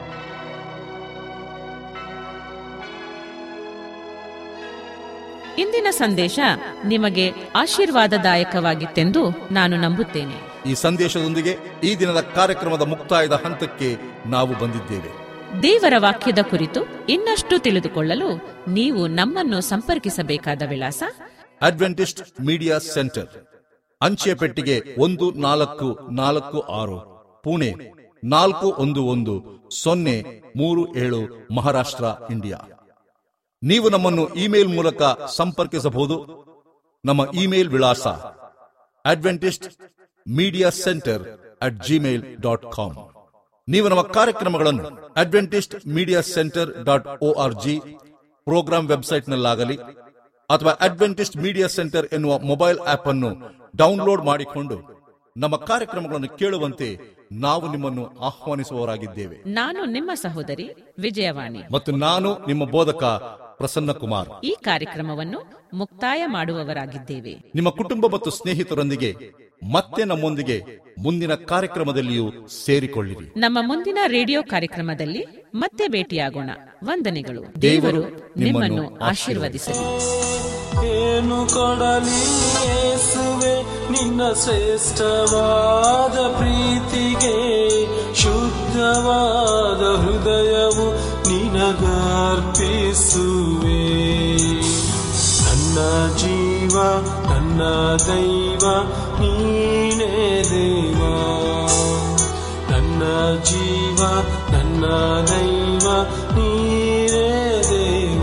ಇಂದಿನ ಸಂದೇಶ ನಿಮಗೆ ಆಶೀರ್ವಾದದಾಯಕವಾಗಿತ್ತೆಂದು ನಾನು ನಂಬುತ್ತೇನೆ ಈ ಸಂದೇಶದೊಂದಿಗೆ ಈ ದಿನದ ಕಾರ್ಯಕ್ರಮದ ಮುಕ್ತಾಯದ ಹಂತಕ್ಕೆ ನಾವು ಬಂದಿದ್ದೇವೆ ದೇವರ ವಾಕ್ಯದ ಕುರಿತು ಇನ್ನಷ್ಟು ತಿಳಿದುಕೊಳ್ಳಲು ನೀವು ನಮ್ಮನ್ನು ಸಂಪರ್ಕಿಸಬೇಕಾದ ವಿಳಾಸ ಅಡ್ವೆಂಟಿಸ್ಟ್ ಮೀಡಿಯಾ ಸೆಂಟರ್ ಅಂಚೆ ಪೆಟ್ಟಿಗೆ ಒಂದು ನಾಲ್ಕು ನಾಲ್ಕು ಆರು ಪುಣೆ ನಾಲ್ಕು ಒಂದು ಒಂದು ಸೊನ್ನೆ ಮೂರು ಏಳು ಮಹಾರಾಷ್ಟ್ರ ಇಂಡಿಯಾ ನೀವು ನಮ್ಮನ್ನು ಇಮೇಲ್ ಮೂಲಕ ಸಂಪರ್ಕಿಸಬಹುದು ನಮ್ಮ ಇಮೇಲ್ ವಿಳಾಸ Adventist Media Center at Gmail dot com ನೀವು ನಮ್ಮ ಕಾರ್ಯಕ್ರಮಗಳನ್ನು Adventist Media Center dot O R G programme ವೆಬ್ಸೈಟ್ನಲ್ಲಾಗಲಿ ಅಥವಾ ಅಡ್ವೆಂಟಿಸ್ಟ್ ಮೀಡಿಯಾ ಸೆಂಟರ್ ಎನ್ನುವ ಮೊಬೈಲ್ ಆಪ್ ಅನ್ನು ಡೌನ್ಲೋಡ್ ಮಾಡಿಕೊಂಡು ನಮ್ಮ ಕಾರ್ಯಕ್ರಮಗಳನ್ನು ಕೇಳುವಂತೆ ನಾವು ನಿಮ್ಮನ್ನು ಆಹ್ವಾನಿಸುವವರಾಗಿದ್ದೇವೆ ನಾನು ನಿಮ್ಮ ಸಹೋದರಿ ವಿಜಯವಾಣಿ ಮತ್ತು ನಾನು ನಿಮ್ಮ ಬೋಧಕ ಪ್ರಸನ್ನ ಕುಮಾರ್ ಈ ಕಾರ್ಯಕ್ರಮವನ್ನು ಮುಕ್ತಾಯ ಮಾಡುವವರಾಗಿದ್ದೇವೆ ನಿಮ್ಮ ಕುಟುಂಬ ಮತ್ತು ಸ್ನೇಹಿತರೊಂದಿಗೆ ಮತ್ತೆ ನಮ್ಮೊಂದಿಗೆ ಮುಂದಿನ ಕಾರ್ಯಕ್ರಮದಲ್ಲಿಯೂ ಸೇರಿಕೊಳ್ಳಿರಿ ನಮ್ಮ ಮುಂದಿನ ರೇಡಿಯೋ ಕಾರ್ಯಕ್ರಮದಲ್ಲಿ ಮತ್ತೆ ಭೇಟಿಯಾಗೋಣ ವಂದನೆಗಳು ದೇವರು ದೇವರು ನಿಮ್ಮನ್ನು ಆಶೀರ್ವದಿಸಲಿ ಏನು ಕೊಡಲಿ ಯೇಸುವೆ ನಿನ್ನ ಶ್ರೇಷ್ಠವಾದ ಪ್ರೀತಿಗೆ ಶುದ್ಧವಾದ ಹೃದಯವು ನಿನಗರ್ಪಿಸುವೆ ನನ್ನ ಜೀವ ನನ್ನ ದೈವ ನೀನೇ ದೇವ ನನ್ನ ಜೀವ ನನ್ನ ದೈವ ನೀನೇ ದೇವ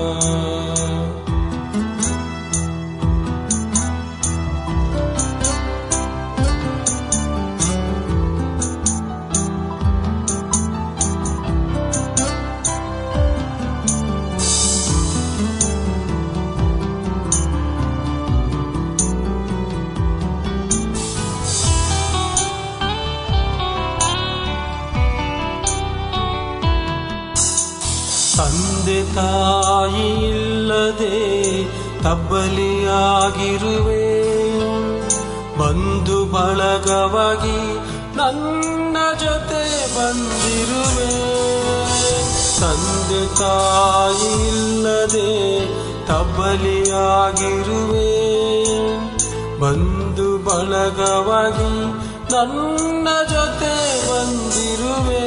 ತಂದೆ ತಾಯಿ ಇಲ್ಲದೆ ತಬ್ಬಲಿಯಾಗಿರುವೆ ಬಂಧು ಬಳಗವಾಗಿ ನನ್ನ ಜೊತೆ ಬಂದಿರುವೆ ತಂದೆ ತಾಯಿ ಇಲ್ಲದೆ ತಬ್ಬಲಿಯಾಗಿರುವೆ ಬಂಧು ಬಳಗವಾಗಿ ನನ್ನ ಜೊತೆ ಬಂದಿರುವೆ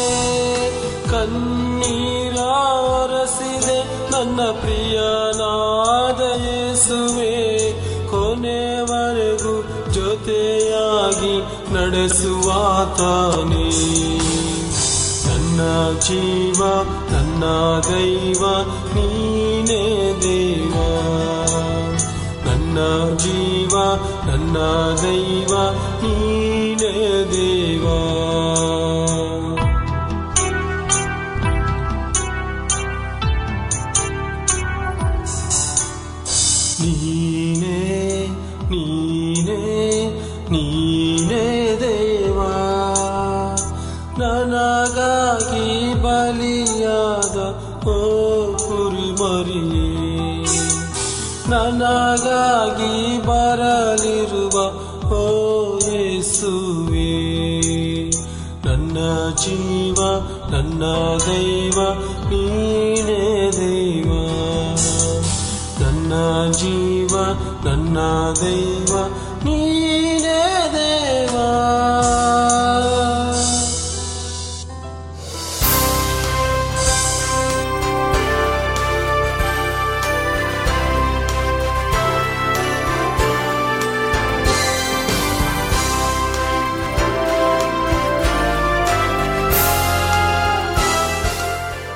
ಕಣ್ಣೀರಾರಸಿದೆ ನನ್ನ ಪ್ರಿಯನಾದ ಯೇಸುವೆ ಕೊನೆವರೆಗೂ ಜೊತೆಯಾಗಿ ನಡೆಸುವಾತನೇ ನನ್ನ ಜೀವ ನನ್ನ ದೈವ ನೀನೇ ದೇವ ನನ್ನ ಜೀವ ನನ್ನ ದೈವ ನೀನೇ ದೇವ ನೀನೇ ನೀನೇ ನೀನೇ ದೇವ ನನಗಾಗಿ ಬಲಿಯಾದ ಓ ಕುರಿಮರಿಯೇ ನನಗಾಗಿ ಬರಲಿರುವ ಓ ಯೇಸುವೆ ನನ್ನ ಜೀವ ನನ್ನ ದೈವ ನೀನೇ ದೇವ ನನ್ನ ಜೀವ ನನ್ನ ದೈವ